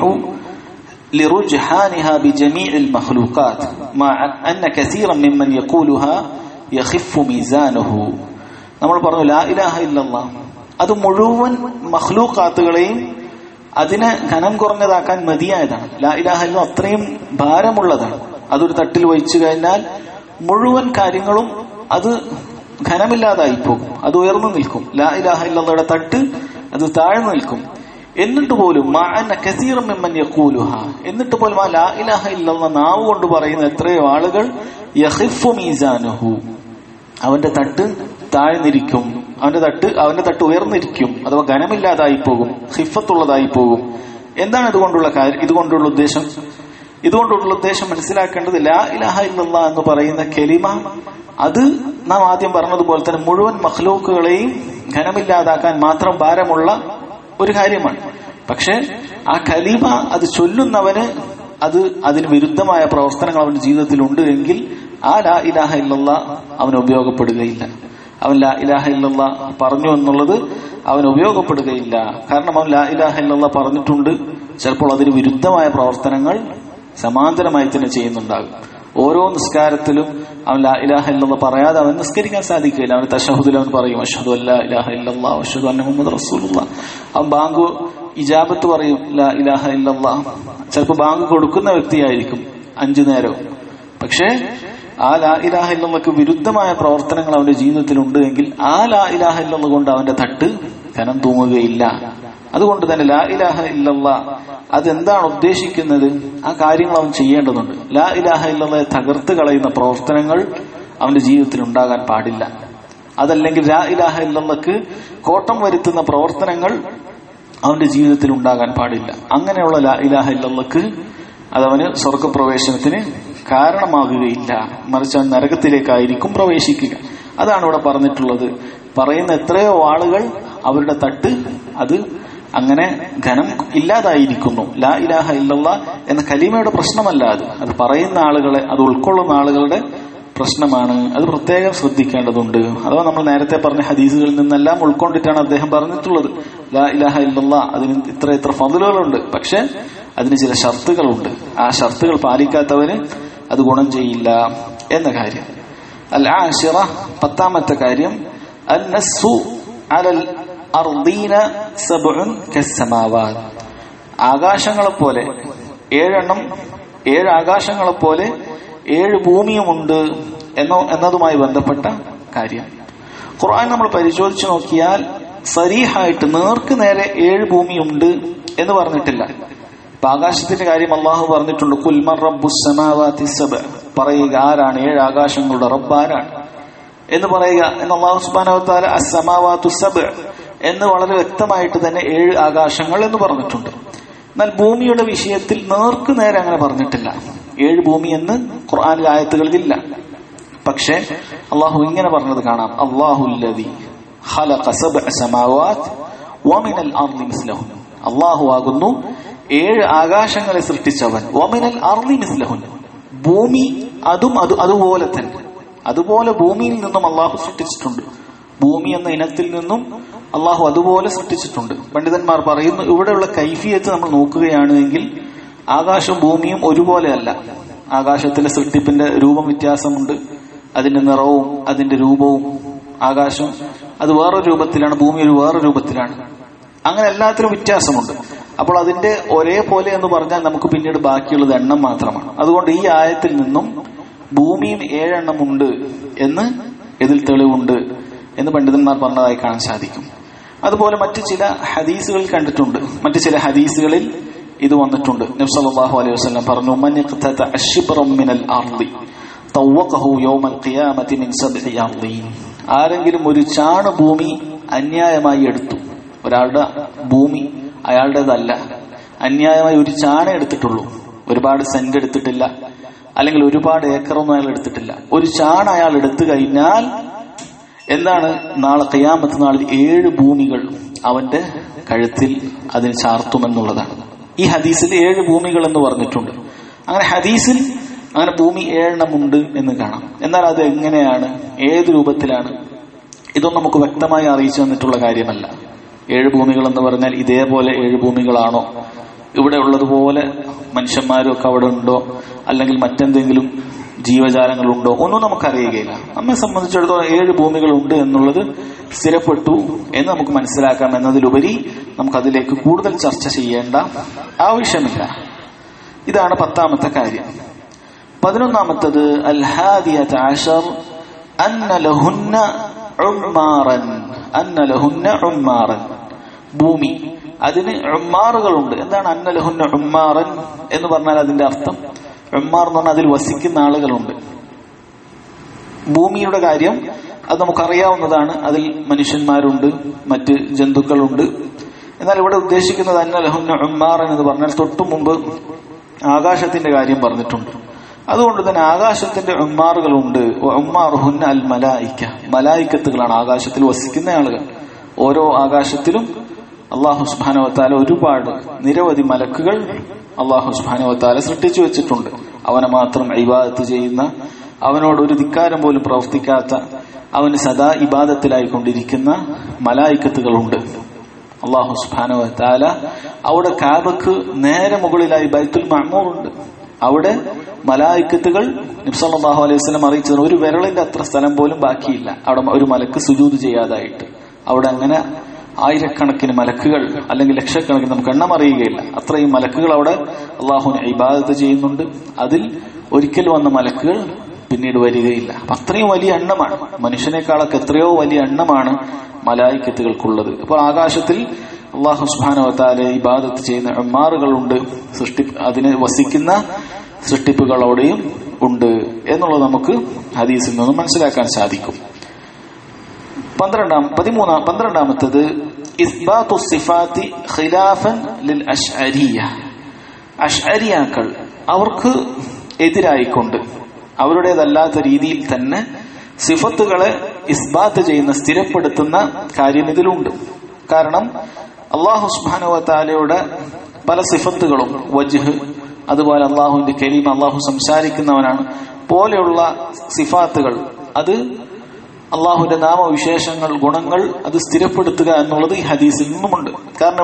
لرجحانها بجميع المخلوقات مع أن كثيرا ممن يقولها يخف ميزانه നമ്മൾ പറഞ്ഞു ലാ ഇലാഹ ഇല്ലല്ലാ അത് മുഴുവൻ മഖ്ലൂഖാത്തുകളെയും അതിനെ ഘനം കുറഞ്ഞതാക്കാൻ മതിയായതാണ് ലാ ഇലാഹ ഇല്ല അത്രയും ഭാരമുള്ളതാണ് അതൊരു തട്ടിൽ വഹിച്ചു കഴിഞ്ഞാൽ മുഴുവൻ കാര്യങ്ങളും അത് ഘനമില്ലാതായി പോകും അത് ഉയർന്നു നിൽക്കും ലാ ഇലാഹ ഇല്ലയുടെ തട്ട് അത് താഴ്ന്നു നിൽക്കും എന്നിട്ട് പോലും യഖൂലുഹ എന്നിട്ട് പോലും ആ ലാ ഇലാഹ ഇല്ലെന്ന നാവ് കൊണ്ട് പറയുന്ന എത്രയോ ആളുകൾ യഹിഫു മീസാനുഹു അവന്റെ തട്ട് താഴ്ന്നിരിക്കും അവന്റെ തട്ട് അവന്റെ തട്ട് ഉയർന്നിരിക്കും അഥവാ ഘനമില്ലാതായി പോകും ഹിഫത്തുള്ളതായി പോകും എന്താണ് ഇതുകൊണ്ടുള്ള കാര്യം ഇതുകൊണ്ടുള്ള ഉദ്ദേശം ഇതുകൊണ്ടുള്ള ഉദ്ദേശം മനസ്സിലാക്കേണ്ടത് ലാ ഇലാഹ ഇല്ലല്ലാ എന്ന് പറയുന്ന കെലിമ അത് നാം ആദ്യം പറഞ്ഞതുപോലെ തന്നെ മുഴുവൻ മഖ്ലൂക്കുകളെയും ഘനമില്ലാതാക്കാൻ മാത്രം ഭാരമുള്ള ഒരു കാര്യമാണ് പക്ഷെ ആ കലിമ അത് ചൊല്ലുന്നവന് അത് അതിന് വിരുദ്ധമായ പ്രവർത്തനങ്ങൾ അവന്റെ ജീവിതത്തിൽ ഉണ്ട് എങ്കിൽ ആ ലാ ഇലാഹ ഇല്ലല്ല അവന് ഉപയോഗപ്പെടുകയില്ല അവൻ ലാ ഇലാഹ ഇല്ലല്ല പറഞ്ഞു എന്നുള്ളത് അവന് ഉപയോഗപ്പെടുകയില്ല കാരണം അവൻ ലാ ഇലാഹ ഇല്ലല്ല പറഞ്ഞിട്ടുണ്ട് ചിലപ്പോൾ അതിന് വിരുദ്ധമായ പ്രവർത്തനങ്ങൾ സമാന്തരമായി തന്നെ ചെയ്യുന്നുണ്ടാകും ഓരോ നിസ്കാരത്തിലും അവൻ ലാ ഇലാഹ ഇല്ലല്ല പറയാതെ അവൻ നിസ്കരിക്കാൻ സാധിക്കില്ല അവൻ തഷഹുദിൽ അവൻ പറയും അഷഹദു അല്ലാ ഇലാഹ ഇല്ലല്ലാ അഷഹദു അന്ന മുഹമ്മദ് റസൂലുള്ള അവൻ ബാങ്ക് ഇജാബത്ത് പറയും ലാ ഇലാഹ ഇല്ലല്ലാ ചിലപ്പോൾ ബാങ്ക് കൊടുക്കുന്ന വ്യക്തിയായിരിക്കും അഞ്ചു നേരവും പക്ഷേ ആ ലാ ഇലാഹ ഇല്ലല്ലക്ക് വിരുദ്ധമായ പ്രവർത്തനങ്ങൾ അവന്റെ ജീവിതത്തിൽ ഉണ്ട് എങ്കിൽ ആ ലാ ഇലാഹ ഇല്ലല്ല കൊണ്ട് അവന്റെ തട്ട് കനം തൂങ്ങുകയില്ല അതുകൊണ്ട് തന്നെ ലാ ഇലാഹ ഇല്ലല്ല അതെന്താണ് ഉദ്ദേശിക്കുന്നത് ആ കാര്യങ്ങൾ അവൻ ചെയ്യേണ്ടതുണ്ട് ലാ ഇലാഹ ഇല്ലല്ലയെ തകർത്ത് കളയുന്ന പ്രവർത്തനങ്ങൾ അവന്റെ ജീവിതത്തിൽ ഉണ്ടാകാൻ പാടില്ല അതല്ലെങ്കിൽ ലാ ഇലാഹ ഇല്ലല്ലക്ക് കോട്ടം വരുത്തുന്ന പ്രവർത്തനങ്ങൾ അവന്റെ ജീവിതത്തിൽ ഉണ്ടാകാൻ പാടില്ല അങ്ങനെയുള്ള ലാ ഇലാഹ ഇല്ലല്ലക്ക് അതവന് സ്വർഗപ്രവേശനത്തിന് കാരണമാകുകയില്ല മറിച്ച് അവൻ നരകത്തിലേക്കായിരിക്കും പ്രവേശിക്കുക അതാണ് ഇവിടെ പറഞ്ഞിട്ടുള്ളത് പറയുന്ന എത്രയോ ആളുകൾ അവരുടെ തട്ട് അത് അങ്ങനെ ഘനം ഇല്ലാതായിരിക്കുന്നു ലാ ഇലാഹ ഇല്ലല്ല എന്ന കലീമയുടെ പ്രശ്നമല്ല അത് അത് പറയുന്ന ആളുകളെ അത് ഉൾക്കൊള്ളുന്ന ആളുകളുടെ പ്രശ്നമാണ് അത് പ്രത്യേകം ശ്രദ്ധിക്കേണ്ടതുണ്ട് അഥവാ നമ്മൾ നേരത്തെ പറഞ്ഞ ഹദീസുകളിൽ നിന്നെല്ലാം ഉൾക്കൊണ്ടിട്ടാണ് അദ്ദേഹം പറഞ്ഞിട്ടുള്ളത് ലാ ഇലാഹ ഇല്ലല്ല അതിന് ഇത്ര ഇത്ര ഫതിലുകളുണ്ട് പക്ഷെ അതിന് ചില ഷർത്തുകളുണ്ട് ആ ഷർത്തുകൾ പാലിക്കാത്തവന് അത് ഗുണം ചെയ്യില്ല എന്ന കാര്യം അൽ ആഷിറ പത്താമത്തെ കാര്യം അൽ നസ്സു അലൽ അർദീന സബ്ഉൻ കസ്സമാവാത് ആകാശങ്ങളെ പോലെ ഏഴെണ്ണം ഏഴ് ആകാശങ്ങളെ പോലെ ഏഴ് ഭൂമിയുമുണ്ട് എന്നോ എന്നതുമായി ബന്ധപ്പെട്ട കാര്യം ഖുർആൻ നമ്മൾ പരിശോധിച്ചു നോക്കിയാൽ സരീഹായിട്ട് നേർക്ക് നേരെ ഏഴ് ഭൂമിയുണ്ട് എന്ന് പറഞ്ഞിട്ടില്ല ഇപ്പൊ ആകാശത്തിന്റെ കാര്യം അള്ളാഹു പറഞ്ഞിട്ടുണ്ട് കുൽമർ റബ്ബുസമാവാതി സബ് പറയുക ആരാണ് ഏഴ് ആകാശങ്ങളുടെ റബ്ബ് ആരാണ് എന്ന് പറയുക എന്ന് അള്ളാഹു സുബാനവത്താല അസമാവാത്തു സബ് എന്ന് വളരെ വ്യക്തമായിട്ട് തന്നെ ഏഴ് ആകാശങ്ങൾ എന്ന് പറഞ്ഞിട്ടുണ്ട് എന്നാൽ ഭൂമിയുടെ വിഷയത്തിൽ നേർക്ക് നേരെ അങ്ങനെ പറഞ്ഞിട്ടില്ല ഏഴ് ഭൂമി എന്ന് ഖുർആാനിൽ ആയത്തുകളിലില്ല പക്ഷേ അള്ളാഹു ഇങ്ങനെ പറഞ്ഞത് കാണാം അള്ളാഹുല്ലതി അള്ളാഹു ആകുന്നു ഏഴ് ആകാശങ്ങളെ സൃഷ്ടിച്ചവൻ ഒമിനൽ അർലി മിസ്ലഹുൻ ഭൂമി അതും അത് അതുപോലെ തന്നെ അതുപോലെ ഭൂമിയിൽ നിന്നും അള്ളാഹു സൃഷ്ടിച്ചിട്ടുണ്ട് ഭൂമി എന്ന ഇനത്തിൽ നിന്നും അള്ളാഹു അതുപോലെ സൃഷ്ടിച്ചിട്ടുണ്ട് പണ്ഡിതന്മാർ പറയുന്നു ഇവിടെയുള്ള കൈഫിയത്ത് നമ്മൾ നോക്കുകയാണ് എങ്കിൽ ആകാശവും ഭൂമിയും ഒരുപോലെയല്ല ആകാശത്തിലെ സൃഷ്ടിപ്പിന്റെ രൂപം വ്യത്യാസമുണ്ട് അതിന്റെ നിറവും അതിന്റെ രൂപവും ആകാശം അത് വേറൊരു രൂപത്തിലാണ് ഭൂമി ഒരു വേറെ രൂപത്തിലാണ് അങ്ങനെ എല്ലാത്തിനും വ്യത്യാസമുണ്ട് അപ്പോൾ അതിന്റെ ഒരേപോലെ എന്ന് പറഞ്ഞാൽ നമുക്ക് പിന്നീട് ബാക്കിയുള്ളത് എണ്ണം മാത്രമാണ് അതുകൊണ്ട് ഈ ആയത്തിൽ നിന്നും ഭൂമിയും ഏഴെണ്ണമുണ്ട് എന്ന് ഇതിൽ തെളിവുണ്ട് എന്ന് പണ്ഡിതന്മാർ പറഞ്ഞതായി കാണാൻ സാധിക്കും അതുപോലെ മറ്റു ചില ഹദീസുകളിൽ കണ്ടിട്ടുണ്ട് മറ്റു ചില ഹദീസുകളിൽ ഇത് വന്നിട്ടുണ്ട് നബ്സല്ലാഹു അലൈഹി വസ്ലം പറഞ്ഞു "മൻ ഇഖ്തത അശ്ബറൻ മിനൽ അർളി തവ്വഖഹു യൗമൽ ഖിയാമത്തി മിൻ സബ്ഇ അർളീൻ." ആരെങ്കിലും ഒരു ചാണ് ഭൂമി അന്യായമായി എടുത്തു ഒരാളുടെ ഭൂമി അയാളുടേതല്ല അന്യായമായി ഒരു ചാണ എടുത്തിട്ടുള്ളൂ ഒരുപാട് സെന്റ് എടുത്തിട്ടില്ല അല്ലെങ്കിൽ ഒരുപാട് ഏക്കറൊന്നും അയാൾ എടുത്തിട്ടില്ല ഒരു ചാണ അയാൾ എടുത്തു കഴിഞ്ഞാൽ എന്താണ് നാളെ കയ്യാമത്ത് നാളിൽ ഏഴ് ഭൂമികൾ അവന്റെ കഴുത്തിൽ അതിന് ചാർത്തുമെന്നുള്ളതാണ് ഈ ഹദീസിൽ ഏഴ് ഭൂമികൾ എന്ന് പറഞ്ഞിട്ടുണ്ട് അങ്ങനെ ഹദീസിൽ അങ്ങനെ ഭൂമി ഏഴെണ്ണമുണ്ട് എന്ന് കാണാം എന്നാൽ അത് എങ്ങനെയാണ് ഏത് രൂപത്തിലാണ് ഇതൊന്നും നമുക്ക് വ്യക്തമായി അറിയിച്ചു തന്നിട്ടുള്ള കാര്യമല്ല ഏഴ് ഭൂമികൾ എന്ന് പറഞ്ഞാൽ ഇതേപോലെ ഏഴ് ഭൂമികളാണോ ഇവിടെ ഉള്ളതുപോലെ മനുഷ്യന്മാരും ഒക്കെ അവിടെ ഉണ്ടോ അല്ലെങ്കിൽ മറ്റെന്തെങ്കിലും ജീവജാലങ്ങളുണ്ടോ ഒന്നും നമുക്കറിയുകയില്ല നമ്മെ സംബന്ധിച്ചിടത്തോളം ഏഴ് ഭൂമികളുണ്ട് എന്നുള്ളത് സ്ഥിരപ്പെട്ടു എന്ന് നമുക്ക് മനസ്സിലാക്കാം എന്നതിലുപരി നമുക്കതിലേക്ക് കൂടുതൽ ചർച്ച ചെയ്യേണ്ട ആവശ്യമില്ല ഇതാണ് പത്താമത്തെ കാര്യം പതിനൊന്നാമത്തത് അൽഹാദിയത ആഷർ അന്ന ലഹുന്ന ഉമ്മാറൻ അന്ന ലഹുന്ന ഉമ്മാറൻ ഭൂമി അതിന് ഉമ്മാറുകളുണ്ട് എന്താണ് അന്ന ലഹുന്ന ഉമ്മാറൻ എന്ന് പറഞ്ഞാൽ അതിന്റെ അർത്ഥം ഉമ്മാർ എന്ന് പറഞ്ഞാൽ അതിൽ വസിക്കുന്ന ആളുകളുണ്ട് ഭൂമിയുടെ കാര്യം അത് നമുക്കറിയാവുന്നതാണ് അതിൽ മനുഷ്യന്മാരുണ്ട് മറ്റ് ജന്തുക്കളുണ്ട് എന്നാൽ ഇവിടെ ഉദ്ദേശിക്കുന്നത് അന്നലഹുന്ന ഉമ്മാറൻ എന്ന് പറഞ്ഞാൽ തൊട്ടു മുമ്പ് ആകാശത്തിന്റെ കാര്യം പറഞ്ഞിട്ടുണ്ട് അതുകൊണ്ട് തന്നെ ആകാശത്തിന്റെ ഉമ്മാറുകളുണ്ട് ഉമ്മാറുഹുന്ന അൽ മലായിക്ക മലായിക്കത്തുകളാണ് ആകാശത്തിൽ വസിക്കുന്ന ആളുകൾ ഓരോ ആകാശത്തിലും അള്ളാഹു സുബാനവത്താല ഒരുപാട് നിരവധി മലക്കുകൾ അള്ളാഹു സുബാനവത്താല സൃഷ്ടിച്ചു വെച്ചിട്ടുണ്ട് അവനെ മാത്രം ഇബാദത്ത് ചെയ്യുന്ന അവനോട് ഒരു ധിക്കാരം പോലും പ്രവർത്തിക്കാത്ത അവന് സദാ ഇബാദത്തിലായിക്കൊണ്ടിരിക്കുന്ന മലായിക്കത്തുകളുണ്ട് അള്ളാഹു സുബാനവത്താല അവിടെ കാബക്ക് നേരെ മുകളിലായി ബൈത്തുൽ മഹ്മൂർ ഉണ്ട് അവിടെ മലായിക്കത്തുകൾ നിബ്സല്ലാഹു അലൈഹി വസ്ലം അറിയിച്ചത് ഒരു വിരളിന്റെ അത്ര സ്ഥലം പോലും ബാക്കിയില്ല അവിടെ ഒരു മലക്ക് സുജൂത് ചെയ്യാതായിട്ട് അവിടെ അങ്ങനെ ആയിരക്കണക്കിന് മലക്കുകൾ അല്ലെങ്കിൽ ലക്ഷക്കണക്കിന് നമുക്ക് എണ്ണം അറിയുകയില്ല അത്രയും മലക്കുകൾ അവിടെ അള്ളാഹുവിനെ ഇബാദത്ത് ചെയ്യുന്നുണ്ട് അതിൽ ഒരിക്കൽ വന്ന മലക്കുകൾ പിന്നീട് വരികയില്ല അപ്പൊ അത്രയും വലിയ എണ്ണമാണ് മനുഷ്യനേക്കാളൊക്കെ എത്രയോ വലിയ എണ്ണമാണ് മലായിക്കത്തുകൾക്കുള്ളത് അപ്പോൾ ആകാശത്തിൽ അള്ളാഹു സുബാനവത്താലെ ഇബാദത്ത് ചെയ്യുന്ന എമ്മാറുകളുണ്ട് സൃഷ്ടി അതിന് വസിക്കുന്ന സൃഷ്ടിപ്പുകളോടെയും ഉണ്ട് എന്നുള്ളത് നമുക്ക് ഹദീസിൽ നിന്നും മനസ്സിലാക്കാൻ സാധിക്കും പന്ത്രണ്ടാം പതിമൂന്നാം പന്ത്രണ്ടാമത്തത് ഇസ്ബാത്തു സിഫാത്തി ഖിലാഫൻ ലിൽ അഷ്അരിയ അഷ്അരിയാക്കൾ അവർക്ക് എതിരായിക്കൊണ്ട് അവരുടേതല്ലാത്ത രീതിയിൽ തന്നെ സിഫത്തുകളെ ഇസ്ബാത്ത് ചെയ്യുന്ന സ്ഥിരപ്പെടുത്തുന്ന കാര്യം ഇതിലുണ്ട് കാരണം അള്ളാഹു സുബാനുവത്താലയുടെ പല സിഫത്തുകളും വജ്ഹ് അതുപോലെ അള്ളാഹുവിന്റെ കരീം അള്ളാഹു സംസാരിക്കുന്നവനാണ് പോലെയുള്ള സിഫാത്തുകൾ അത് അള്ളാഹുവിന്റെ നാമവിശേഷങ്ങൾ ഗുണങ്ങൾ അത് സ്ഥിരപ്പെടുത്തുക എന്നുള്ളത് ഈ ഹദീസിൽ നിന്നുമുണ്ട് കാരണം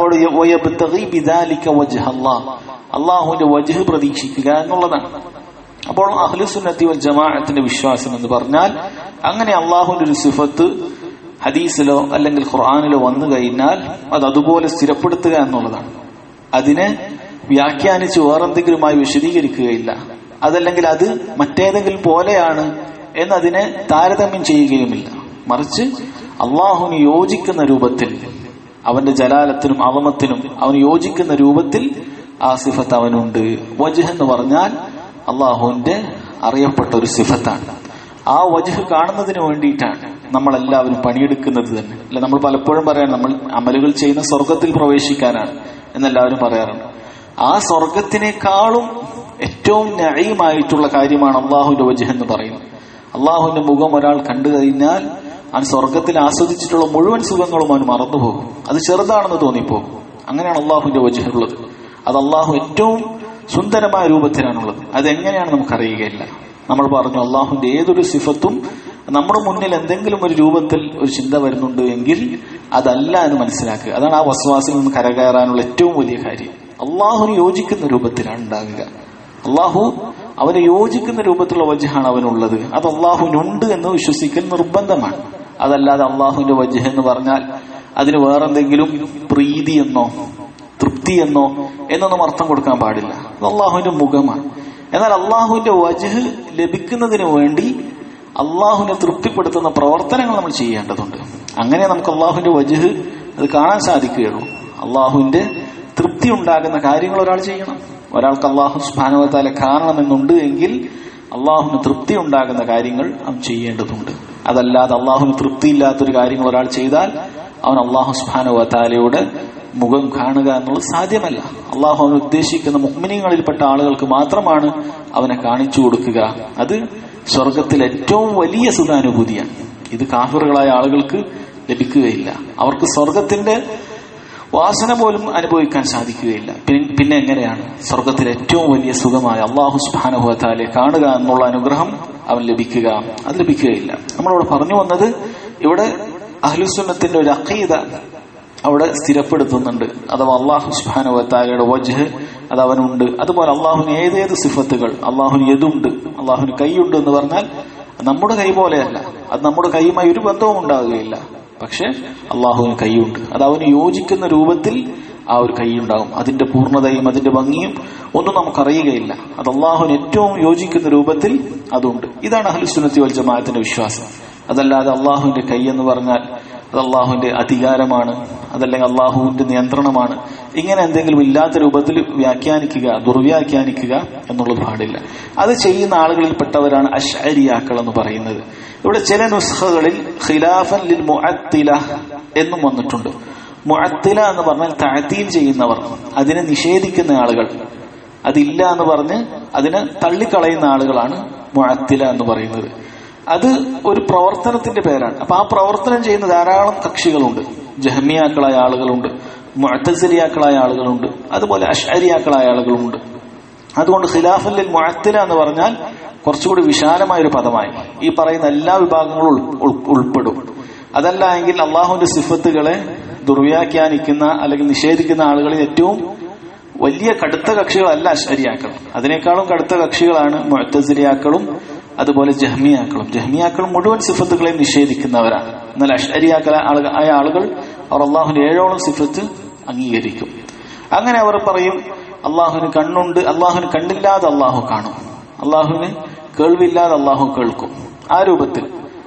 ഇവിടെ അള്ളാഹുവിന്റെ വജ്ഹ് പ്രതീക്ഷിക്കുക എന്നുള്ളതാണ് അപ്പോൾ അഹ്ലുസുന്നത്തി വൽ ജമാഅത്തിന്റെ വിശ്വാസം എന്ന് പറഞ്ഞാൽ അങ്ങനെ അള്ളാഹുവിന്റെ ഒരു സിഫത്ത് ഹദീസിലോ അല്ലെങ്കിൽ ഖുർആാനിലോ വന്നു കഴിഞ്ഞാൽ അത് അതുപോലെ സ്ഥിരപ്പെടുത്തുക എന്നുള്ളതാണ് അതിനെ വ്യാഖ്യാനിച്ച് വേറെന്തെങ്കിലുമായി വിശദീകരിക്കുകയില്ല അതല്ലെങ്കിൽ അത് മറ്റേതെങ്കിലും പോലെയാണ് എന്നതിനെ താരതമ്യം ചെയ്യുകയുമില്ല മറിച്ച് അള്ളാഹുവിന് യോജിക്കുന്ന രൂപത്തിൽ അവന്റെ ജലാലത്തിനും അവമത്തിനും അവന് യോജിക്കുന്ന രൂപത്തിൽ ആ സിഫത്ത് അവനുണ്ട് വജ് എന്ന് പറഞ്ഞാൽ അള്ളാഹുവിന്റെ അറിയപ്പെട്ട ഒരു സിഫത്താണ് ആ വജഹ് കാണുന്നതിന് വേണ്ടിയിട്ടാണ് നമ്മളെല്ലാവരും പണിയെടുക്കുന്നത് തന്നെ അല്ല നമ്മൾ പലപ്പോഴും പറയാൻ നമ്മൾ അമലുകൾ ചെയ്യുന്ന സ്വർഗത്തിൽ പ്രവേശിക്കാനാണ് എന്നെല്ലാവരും പറയാറുണ്ട് ആ സ്വർഗത്തിനേക്കാളും ഏറ്റവും ന്യായമായിട്ടുള്ള കാര്യമാണ് അള്ളാഹുവിന്റെ വജഹ് എന്ന് പറയുന്നത് അള്ളാഹുവിന്റെ മുഖം ഒരാൾ കണ്ടു കഴിഞ്ഞാൽ അവൻ സ്വർഗത്തിൽ ആസ്വദിച്ചിട്ടുള്ള മുഴുവൻ സുഖങ്ങളും അവൻ മറന്നുപോകും അത് ചെറുതാണെന്ന് തോന്നിപ്പോകും അങ്ങനെയാണ് അള്ളാഹുവിന്റെ വജഹ് ഉള്ളത് അത് അള്ളാഹു ഏറ്റവും സുന്ദരമായ രൂപത്തിലാണുള്ളത് അതെങ്ങനെയാണ് നമുക്കറിയുകയില്ല നമ്മൾ പറഞ്ഞു അള്ളാഹുവിന്റെ ഏതൊരു സിഫത്തും നമ്മുടെ മുന്നിൽ എന്തെങ്കിലും ഒരു രൂപത്തിൽ ഒരു ചിന്ത വരുന്നുണ്ട് എങ്കിൽ അതല്ല എന്ന് മനസ്സിലാക്കുക അതാണ് ആ വസ്വാസിൽ നിന്ന് കരകയറാനുള്ള ഏറ്റവും വലിയ കാര്യം അള്ളാഹുന് യോജിക്കുന്ന രൂപത്തിലാണ് ഉണ്ടാകുക അള്ളാഹു അവന് യോജിക്കുന്ന രൂപത്തിലുള്ള വജഹാണ് അവനുള്ളത് അത് അള്ളാഹുവിനുണ്ട് എന്ന് വിശ്വസിക്കൽ നിർബന്ധമാണ് അതല്ലാതെ അള്ളാഹുവിന്റെ വജഹ് എന്ന് പറഞ്ഞാൽ അതിന് വേറെന്തെങ്കിലും പ്രീതി എന്നോ തൃപ്തി എന്നോ എന്നൊന്നും അർത്ഥം കൊടുക്കാൻ പാടില്ല അത് അള്ളാഹുവിന്റെ മുഖമാണ് എന്നാൽ അള്ളാഹുവിന്റെ വജഹ് ലഭിക്കുന്നതിന് വേണ്ടി അള്ളാഹുവിനെ തൃപ്തിപ്പെടുത്തുന്ന പ്രവർത്തനങ്ങൾ നമ്മൾ ചെയ്യേണ്ടതുണ്ട് അങ്ങനെ നമുക്ക് അള്ളാഹുവിന്റെ വജഹ് അത് കാണാൻ സാധിക്കുകയുള്ളൂ അള്ളാഹുവിന്റെ തൃപ്തി ഉണ്ടാകുന്ന കാര്യങ്ങൾ ഒരാൾ ചെയ്യണം ഒരാൾക്ക് അള്ളാഹു സ്മാനവത്താലെ കാണണമെന്നുണ്ട് എങ്കിൽ അള്ളാഹുവിന് തൃപ്തി ഉണ്ടാകുന്ന കാര്യങ്ങൾ അവൻ ചെയ്യേണ്ടതുണ്ട് അതല്ലാതെ അള്ളാഹുവിന് തൃപ്തിയില്ലാത്തൊരു കാര്യങ്ങൾ ഒരാൾ ചെയ്താൽ അവൻ അള്ളാഹു സ്മാനവത്താലയുടെ മുഖം കാണുക എന്നുള്ളത് സാധ്യമല്ല അള്ളാഹു അവൻ ഉദ്ദേശിക്കുന്ന മുഗ്മിനികളിൽപ്പെട്ട ആളുകൾക്ക് മാത്രമാണ് അവനെ കാണിച്ചു കൊടുക്കുക അത് സ്വർഗത്തിൽ ഏറ്റവും വലിയ സുഖാനുഭൂതിയാണ് ഇത് കാഫറുകളായ ആളുകൾക്ക് ലഭിക്കുകയില്ല അവർക്ക് സ്വർഗത്തിന്റെ വാസന പോലും അനുഭവിക്കാൻ സാധിക്കുകയില്ല പിന്നെ എങ്ങനെയാണ് സ്വർഗത്തിൽ ഏറ്റവും വലിയ സുഖമായ അള്ളാഹു സുബാനുഭവത്താലെ കാണുക എന്നുള്ള അനുഗ്രഹം അവൻ ലഭിക്കുക അത് ലഭിക്കുകയില്ല നമ്മളിവിടെ പറഞ്ഞു വന്നത് ഇവിടെ അഹ്ലുസുന്നത്തിന്റെ ഒരു അഖീദ അവിടെ സ്ഥിരപ്പെടുത്തുന്നുണ്ട് അഥവാ അള്ളാഹു സുബാനുവത്താലയുടെ വജ്ഹ് അത് അവനുണ്ട് അതുപോലെ അള്ളാഹുവിന് ഏതേത് സിഫത്തുകൾ അള്ളാഹുന് എതുണ്ട് അള്ളാഹുന് കൈയുണ്ട് എന്ന് പറഞ്ഞാൽ നമ്മുടെ കൈ പോലെയല്ല അത് നമ്മുടെ കൈയുമായി ഒരു ബന്ധവും ഉണ്ടാവുകയില്ല പക്ഷെ അള്ളാഹുവിന് കൈയുണ്ട് അത് അവന് യോജിക്കുന്ന രൂപത്തിൽ ആ ഒരു കൈ ഉണ്ടാകും അതിന്റെ പൂർണ്ണതയും അതിന്റെ ഭംഗിയും ഒന്നും നമുക്കറിയുകയില്ല അത് അള്ളാഹുവിന് ഏറ്റവും യോജിക്കുന്ന രൂപത്തിൽ അതുണ്ട് ഇതാണ് അഹ്ലുസുനത്തി വൽ ജമാഅത്തിന്റെ വിശ്വാസം അതല്ലാതെ അള്ളാഹുവിന്റെ കൈ എന്ന് പറഞ്ഞാൽ അത് അള്ളാഹുവിന്റെ അധികാരമാണ് അതല്ലെങ്കിൽ അള്ളാഹുവിന്റെ നിയന്ത്രണമാണ് ഇങ്ങനെ എന്തെങ്കിലും ഇല്ലാത്ത രൂപത്തിൽ വ്യാഖ്യാനിക്കുക ദുർവ്യാഖ്യാനിക്കുക എന്നുള്ളത് പാടില്ല അത് ചെയ്യുന്ന ആളുകളിൽപ്പെട്ടവരാണ് അഷരിയാക്കൾ എന്ന് പറയുന്നത് ഇവിടെ ചില നുസ്ഖകളിൽ ഖിലാഫൻ ലിൽ മുഅത്തില എന്നും വന്നിട്ടുണ്ട് മുഅത്തില എന്ന് പറഞ്ഞാൽ താഴ്ത്തീൽ ചെയ്യുന്നവർ അതിനെ നിഷേധിക്കുന്ന ആളുകൾ അതില്ല എന്ന് പറഞ്ഞ് അതിനെ തള്ളിക്കളയുന്ന ആളുകളാണ് മുഅത്തില എന്ന് പറയുന്നത് അത് ഒരു പ്രവർത്തനത്തിന്റെ പേരാണ് അപ്പൊ ആ പ്രവർത്തനം ചെയ്യുന്ന ധാരാളം കക്ഷികളുണ്ട് ജഹമിയാക്കളായ ആളുകളുണ്ട് മുഅത്തസിലിയാക്കളായ ആളുകളുണ്ട് അതുപോലെ അഷരിയാക്കളായ ആളുകളുമുണ്ട് അതുകൊണ്ട് ഖിലാഫല്ലിൽ മുഅത്തില എന്ന് പറഞ്ഞാൽ കുറച്ചുകൂടി വിശാലമായ ഒരു പദമായി ഈ പറയുന്ന എല്ലാ വിഭാഗങ്ങളും ഉൾ- ഉൾ- ഉൾപ്പെടും അതല്ല എങ്കിൽ അള്ളാഹുവിന്റെ സിഫത്തുകളെ ദുർവ്യാഖ്യാനിക്കുന്ന അല്ലെങ്കിൽ നിഷേധിക്കുന്ന ആളുകളിൽ ഏറ്റവും വലിയ കടുത്ത കക്ഷികളല്ല അശരിയാക്കൾ അതിനേക്കാളും കടുത്ത കക്ഷികളാണ് മുഴത്തസിലിയാക്കളും അതുപോലെ ജഹ്മിയാക്കളും ജഹ്മിയാക്കളും മുഴുവൻ സിഫത്തുകളെയും നിഷേധിക്കുന്നവരാണ് എന്നാൽ അഷരിയാക്കള ആയ ആളുകൾ അവർ അള്ളാഹുവിന്റെ ഏഴോളം സിഫത്ത് അംഗീകരിക്കും അങ്ങനെ അവർ പറയും അള്ളാഹുവിന് കണ്ണുണ്ട് അള്ളാഹുവിന് കണ്ണില്ലാതെ അള്ളാഹു കാണും അള്ളാഹുവിന് കേൾവില്ലാതെ അള്ളാഹു കേൾക്കും ആ രൂപത്തിൽ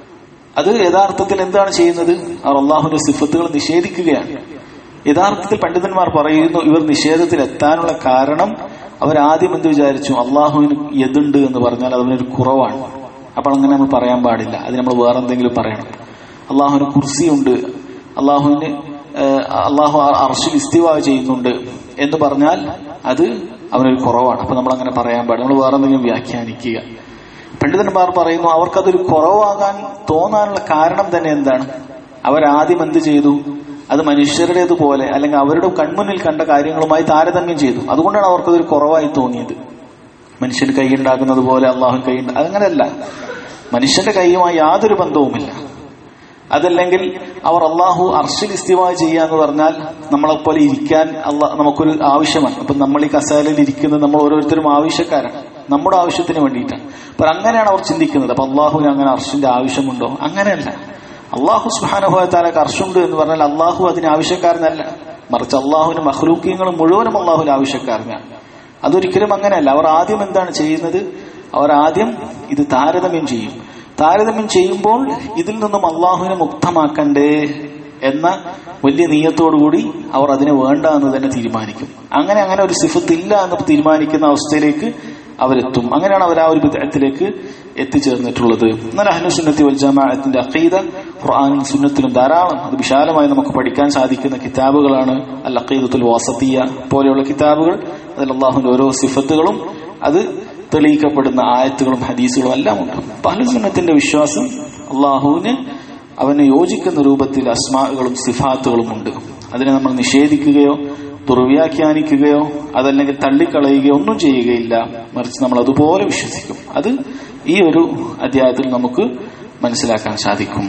അത് യഥാർത്ഥത്തിൽ എന്താണ് ചെയ്യുന്നത് അവർ അള്ളാഹുവിന്റെ സിഫത്തുകൾ നിഷേധിക്കുകയാണ് യഥാർത്ഥത്തിൽ പണ്ഡിതന്മാർ പറയുന്നു ഇവർ നിഷേധത്തിൽ എത്താനുള്ള കാരണം അവരാദ്യം എന്ത് വിചാരിച്ചു അള്ളാഹുവിന് എതുണ്ട് എന്ന് പറഞ്ഞാൽ അതിനൊരു കുറവാണ് അപ്പോൾ അങ്ങനെ നമ്മൾ പറയാൻ പാടില്ല അത് നമ്മൾ വേറെ എന്തെങ്കിലും പറയണം അള്ളാഹുവിന് കുർസിയുണ്ട് അള്ളാഹുവിന് ഏഹ്, അള്ളാഹു അർഷിൽ ഇസ്തിവ ചെയ്യുന്നുണ്ട് എന്ന് പറഞ്ഞാൽ അത് അവനൊരു കുറവാണ് അപ്പൊ നമ്മൾ അങ്ങനെ പറയാൻ പാടില്ല നമ്മൾ വേറെ എന്തെങ്കിലും വ്യാഖ്യാനിക്കുക പണ്ഡിതന്മാർ പറയുന്നു അവർക്കതൊരു കുറവാകാൻ തോന്നാനുള്ള കാരണം തന്നെ എന്താണ് അവരാദ്യം എന്ത് ചെയ്തു അത് മനുഷ്യരുടേതുപോലെ അല്ലെങ്കിൽ അവരുടെ കൺമുന്നിൽ കണ്ട കാര്യങ്ങളുമായി താരതമ്യം ചെയ്തു അതുകൊണ്ടാണ് അവർക്കതൊരു കുറവായി തോന്നിയത് മനുഷ്യന് കൈയുണ്ടാക്കുന്നത് പോലെ അള്ളാഹു കൈയുണ്ട അങ്ങനെയല്ല മനുഷ്യന്റെ കൈയുമായി യാതൊരു ബന്ധവുമില്ല അതല്ലെങ്കിൽ അവർ അള്ളാഹു അർഷിൽ ഇസ്തിവ ചെയ്യാന്ന് പറഞ്ഞാൽ നമ്മളെപ്പോലെ ഇരിക്കാൻ അള്ളാഹ് നമുക്കൊരു ആവശ്യമാണ് അപ്പൊ നമ്മൾ ഈ കസാലയിൽ ഇരിക്കുന്നത് നമ്മൾ ഓരോരുത്തരും ആവശ്യക്കാരാണ് നമ്മുടെ ആവശ്യത്തിന് വേണ്ടിയിട്ടാണ് അപ്പൊ അങ്ങനെയാണ് അവർ ചിന്തിക്കുന്നത് അപ്പൊ അള്ളാഹുവിന് അങ്ങനെ അർഷിന്റെ ആവശ്യമുണ്ടോ അങ്ങനെയല്ല അള്ളാഹു സുഹാനുഭവത്താലൊക്കെ അർഷുണ്ട് എന്ന് പറഞ്ഞാൽ അള്ളാഹു അതിന് ആവശ്യക്കാരനല്ല മറിച്ച് അള്ളാഹുവിന് മഹ്ലൂക്കിയങ്ങൾ മുഴുവനും അള്ളാഹുവിന് ആവശ്യക്കാരനാണ് അതൊരിക്കലും അങ്ങനെയല്ല അവർ ആദ്യം എന്താണ് ചെയ്യുന്നത് അവർ ആദ്യം ഇത് താരതമ്യം ചെയ്യും താരതമ്യം ചെയ്യുമ്പോൾ ഇതിൽ നിന്നും അള്ളാഹുവിനെ മുക്തമാക്കണ്ടേ എന്ന വലിയ നീയത്തോടുകൂടി അവർ അതിനെ വേണ്ട എന്ന് തന്നെ തീരുമാനിക്കും അങ്ങനെ അങ്ങനെ ഒരു സിഫത്ത് ഇല്ല എന്ന് തീരുമാനിക്കുന്ന അവസ്ഥയിലേക്ക് അവരെത്തും അങ്ങനെയാണ് അവർ ആ ഒരു വിധത്തിലേക്ക് എത്തിച്ചേർന്നിട്ടുള്ളത് എന്നാൽ അഹ്ലുസുന്നത്തി വൽ ജമാഅത്തിന്റെ അഖീദ ഖുർആാനും സുന്നത്തിലും ധാരാളം അത് വിശാലമായി നമുക്ക് പഠിക്കാൻ സാധിക്കുന്ന കിതാബുകളാണ് അൽ അഖീദത്തുൽ വാസത്തിയ പോലെയുള്ള കിതാബുകൾ അതിൽ അള്ളാഹുവിന്റെ ഓരോ സിഫത്തുകളും അത് തെളിയിക്കപ്പെടുന്ന ആയത്തുകളും ഹദീസുകളും എല്ലാം ഉണ്ട് അപ്പൊ അഹ്ലുസുന്നത്തിന്റെ വിശ്വാസം അള്ളാഹുവിന് അവന് യോജിക്കുന്ന രൂപത്തിൽ അസ്മാകളും സിഫാത്തുകളും ഉണ്ട് അതിനെ നമ്മൾ നിഷേധിക്കുകയോ ദുർവ്യാഖ്യാനിക്കുകയോ അതല്ലെങ്കിൽ തള്ളിക്കളയുകയോ ഒന്നും ചെയ്യുകയില്ല മറിച്ച് നമ്മൾ അതുപോലെ വിശ്വസിക്കും അത് ഈ ഒരു അധ്യായത്തിൽ നമുക്ക് മനസ്സിലാക്കാൻ സാധിക്കും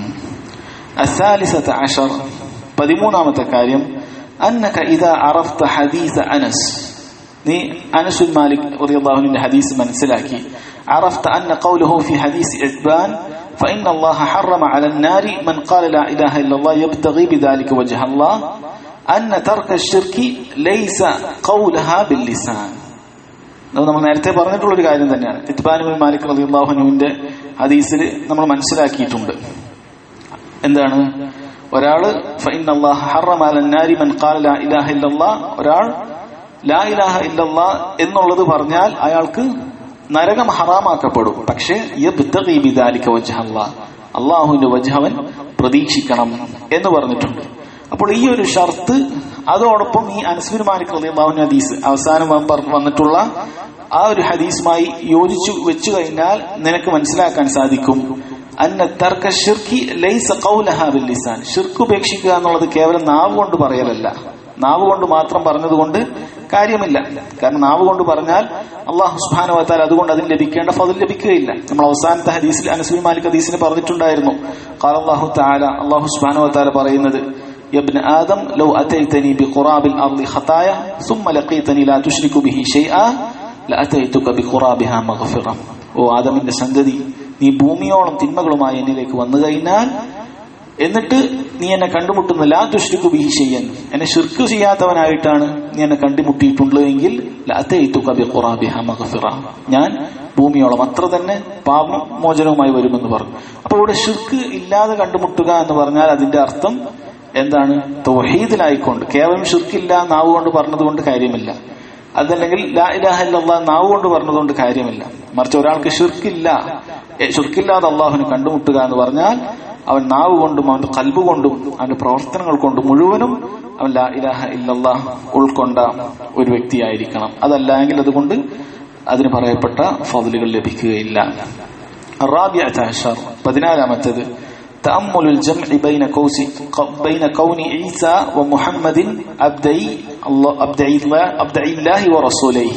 അസാലിസത്ത് അഷർ പതിമൂന്നാമത്തെ കാര്യം അന്നക ഇതാ അറഫ്ത ഹദീസ അനസ് നീ അനസുൽ മാലിക് റളിയല്ലാഹുവിന്റെ ഹദീസ് മനസ്സിലാക്കി عرفت أن قوله في حديث عتبان فإن الله حرم على النار من قال لا إله إلا الله يبتغي بذلك وجه الله أن ترك الشرك ليس قولها باللسان അത് നമ്മൾ നേരത്തെ പറഞ്ഞിട്ടുള്ള ഒരു കാര്യം തന്നെയാണ് ഇത്ബാനുൽ മാലിക് റളിയല്ലാഹുവിന്റെ ഹദീസിൽ നമ്മൾ മനസ്സിലാക്കിയിട്ടുണ്ട് എന്താണ് ഒരാള് ഫഇന്ന അല്ലാഹ ഹറമ അലൻ നാരി മൻ ഖാല ലാ ഇലാഹ ഇല്ലല്ലാഹ് ഒരാൾ ലാ ഇലാഹ ഇല്ലല്ലാഹ് എന്നുള്ളത് പറഞ്ഞാൽ അയാൾക്ക് നരകം ഹറാമാക്കപ്പെടും പക്ഷേ യബ്തഗി ബിദാലിക വജ്ഹ അല്ലാഹ് അള്ളാഹുവിന്റെ വജ്ഹവൻ പ്രതീക്ഷിക്കണം എന്ന് പറഞ്ഞിട്ടുണ്ട് അപ്പോൾ ഈ ഒരു ഷർത്ത് അതോടൊപ്പം ഈ അനസ്ബിൻ മാലിക് റളിയല്ലാഹു ഹദീസ് അവസാനം വ- വന്നിട്ടുള്ള ആ ഒരു ഹദീസുമായി യോജിച്ചു വെച്ചു കഴിഞ്ഞാൽ നിനക്ക് മനസ്സിലാക്കാൻ സാധിക്കും അന്ന തർക്ക ഷിർക്കി ലൈസ ഖൗലഹ ബിൽ ലിസാൻ ഷിർക്ക് ഉപേക്ഷിക്കുക എന്നുള്ളത് കേവലം നാവ് കൊണ്ട് പറയലല്ല നാവ് കൊണ്ട് മാത്രം പറഞ്ഞതുകൊണ്ട് കാര്യമില്ല കാരണം നാവ് കൊണ്ട് പറഞ്ഞാൽ അള്ളാഹു സുബ്ഹാനഹു വതാല അതുകൊണ്ട് അതിന് ലഭിക്കേണ്ട ഫضل ലഭിക്കുകയില്ല നമ്മൾ അവസാനത്തെ ഹദീസിൽ അനസുൽ മാലിക് ഹദീസിന് പറഞ്ഞിട്ടുണ്ടായിരുന്നു ഖാല അല്ലാഹു തആല അള്ളാഹു സുബ്ഹാനഹു വതാല പറയുന്നത് يا ابن آدم لو أتيتني بقراب الأرض خطايا ثم لقيتني لا تشرك به شيئا لأتيتك بقرابها مغفرة ഓ ആദമിന്റെ സന്തതി നീ ഭൂമിയോളം തിന്മകളുമായി എന്നിലേക്ക് വന്നു കഴിഞ്ഞാൽ എന്നിട്ട് നീ എന്നെ കണ്ടുമുട്ടുന്ന ലാ തുഷ്രിക്കു ബിഹി ചെയ്യാൻ എന്നെ ഷിർക്ക് ചെയ്യാത്തവനായിട്ടാണ് നീ എന്നെ കണ്ടുമുട്ടിയിട്ടുള്ളത് എങ്കിൽ ഞാൻ ഭൂമിയോളം അത്ര തന്നെ പാപമോചനവുമായി വരുമെന്ന് പറഞ്ഞു അപ്പൊ ഇവിടെ ഷിർക്ക് ഇല്ലാതെ കണ്ടുമുട്ടുക എന്ന് പറഞ്ഞാൽ അതിന്റെ അർത്ഥം എന്താണ് തൗഹീദിലായിക്കൊണ്ട് കേവലം ഷിർക്കില്ല നാവ് കൊണ്ട് പറഞ്ഞതുകൊണ്ട് കാര്യമില്ല അതല്ലെങ്കിൽ ലാ ഇലാഹ ഇല്ലല്ലാ നാവ് കൊണ്ട് പറഞ്ഞതുകൊണ്ട് കാര്യമില്ല മറിച്ച് ഒരാൾക്ക് ഷിർക്കില്ല ഷിർക്കില്ലാതെ അള്ളാഹുവിനെ കണ്ടുമുട്ടുക എന്ന് പറഞ്ഞാൽ അവൻ നാവ് കൊണ്ടും അവന്റെ കൽബ് കൊണ്ടും അവന്റെ പ്രവർത്തനങ്ങൾ കൊണ്ടും മുഴുവനും അവൻ ലാ ഇലാഹ ഇല്ലല്ലാ ഉൾക്കൊണ്ട ഒരു വ്യക്തിയായിരിക്കണം അതല്ലെങ്കിൽ അതുകൊണ്ട് അതിന് പറയപ്പെട്ട ഫضലുകൾ ലഭിക്കുകയില്ല പതിനാലാമത്തേത് تأمل الجمع بين كوس بين كون عيسى ومحمد عبدي الله عبدي الله عبدي الله ورسوله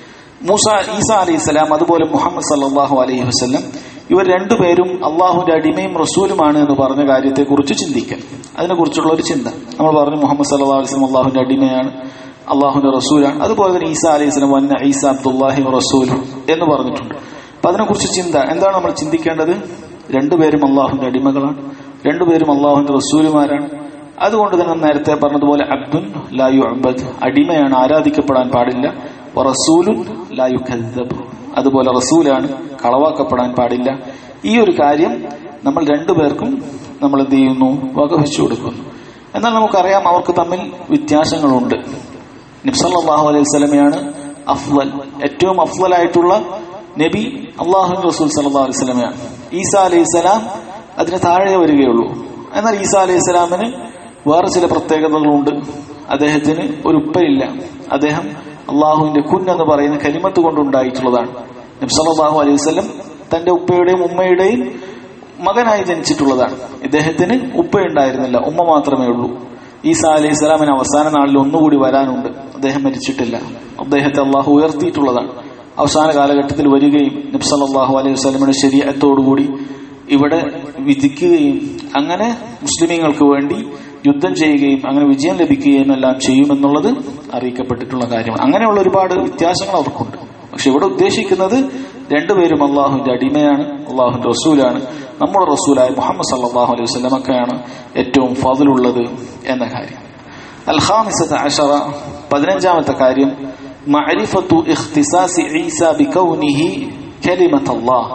മൂസ ഈസ അലൈഹി സ്വലാം അതുപോലെ മുഹമ്മദ് സല്ലാഹു അലൈഹി വസ്ലം ഇവർ രണ്ടുപേരും അള്ളാഹുന്റെ അടിമയും റസൂലുമാണ് എന്ന് പറഞ്ഞ കാര്യത്തെക്കുറിച്ച് ചിന്തിക്കൽ അതിനെക്കുറിച്ചുള്ള ഒരു ചിന്ത നമ്മൾ പറഞ്ഞു മുഹമ്മദ് സല്ലാ അലൈഹി സ്വലം അള്ളാഹുന്റെ അടിമയാണ് അള്ളാഹുന്റെ റസൂലാണ് അതുപോലെ തന്നെ ഈസ അലൈഹി സ്വലം വന്ന ഈസ അബ്ദുല്ലാഹി റസൂൽ എന്ന് പറഞ്ഞിട്ടുണ്ട് അപ്പൊ അതിനെക്കുറിച്ച് ചിന്ത എന്താണ് നമ്മൾ ചിന്തിക്കേണ്ടത് രണ്ടുപേരും അള്ളാഹുന്റെ അടിമകളാണ് രണ്ടുപേരും അള്ളാഹുന്റെ റസൂലുമാരാണ് അതുകൊണ്ട് തന്നെ നേരത്തെ പറഞ്ഞതുപോലെ അബ്ദുൻ ലായു അബ്ബദ് അടിമയാണ് ആരാധിക്കപ്പെടാൻ പാടില്ല റസൂലുൻ ലായു ഖദ്ദബ് അതുപോലെ റസൂലാണ് കളവാക്കപ്പെടാൻ പാടില്ല ഈ ഒരു കാര്യം നമ്മൾ രണ്ടുപേർക്കും നമ്മൾ എന്ത് ചെയ്യുന്നു വകവെച്ചു കൊടുക്കുന്നു എന്നാൽ നമുക്കറിയാം അവർക്ക് തമ്മിൽ വ്യത്യാസങ്ങളുണ്ട് നിബ്സല്ലാഹു അലൈഹി സ്വലമയാണ് അഫ്ലൽ ഏറ്റവും അഫ്ലലായിട്ടുള്ള നബി അള്ളാഹു റസൂൽ സല്ലാ അലൈഹി സ്വലമയാണ് ഈസ അലൈഹി സ്വലാം അതിന് താഴെ വരികയുള്ളൂ എന്നാൽ ഈസ അലൈഹി സ്വലാമിന് വേറെ ചില പ്രത്യേകതകളുണ്ട് അദ്ദേഹത്തിന് ഒരു ഉപ്പയില്ല അദ്ദേഹം അള്ളാഹുവിന്റെ കുൻ എന്ന് പറയുന്ന കരിമത്ത് കൊണ്ടുണ്ടായിട്ടുള്ളതാണ് നബ്സല്ലാഹു അലൈഹി വസ്ലം തന്റെ ഉപ്പയുടെയും ഉമ്മയുടെയും മകനായി ജനിച്ചിട്ടുള്ളതാണ് ഇദ്ദേഹത്തിന് ഉപ്പയുണ്ടായിരുന്നില്ല ഉമ്മ മാത്രമേ ഉള്ളൂ ഈസ അലൈഹി സ്വലാമിന് അവസാന നാളിൽ ഒന്നുകൂടി വരാനുണ്ട് അദ്ദേഹം മരിച്ചിട്ടില്ല അദ്ദേഹത്തെ അള്ളാഹു ഉയർത്തിയിട്ടുള്ളതാണ് അവസാന കാലഘട്ടത്തിൽ വരികയും നബ്സല്ലാഹു അലൈഹി വസ്ലമിയുടെ ശരീരത്തോടുകൂടി ഇവിടെ വിധിക്കുകയും അങ്ങനെ മുസ്ലിമീങ്ങൾക്ക് വേണ്ടി യുദ്ധം ചെയ്യുകയും അങ്ങനെ വിജയം ലഭിക്കുകയും എല്ലാം ചെയ്യുമെന്നുള്ളത് അറിയിക്കപ്പെട്ടിട്ടുള്ള കാര്യമാണ് അങ്ങനെയുള്ള ഒരുപാട് വ്യത്യാസങ്ങൾ അവർക്കുണ്ട് പക്ഷെ ഇവിടെ ഉദ്ദേശിക്കുന്നത് രണ്ടുപേരും അള്ളാഹുവിന്റെ അടിമയാണ് അള്ളാഹുവിന്റെ റസൂലാണ് നമ്മുടെ റസൂലായ മുഹമ്മദ് സല്ലാഹു അലൈഹി വസ്ലമൊക്കെയാണ് ഏറ്റവും ഫതിലുള്ളത് എന്ന കാര്യം അൽഹാമിസത്ത് അഷറ പതിനഞ്ചാമത്തെ കാര്യം മഅരിഫത്തു ഇഖ്തിസാസി ഈസ ബികൗനിഹി കലിമത്ത് അല്ലാഹ്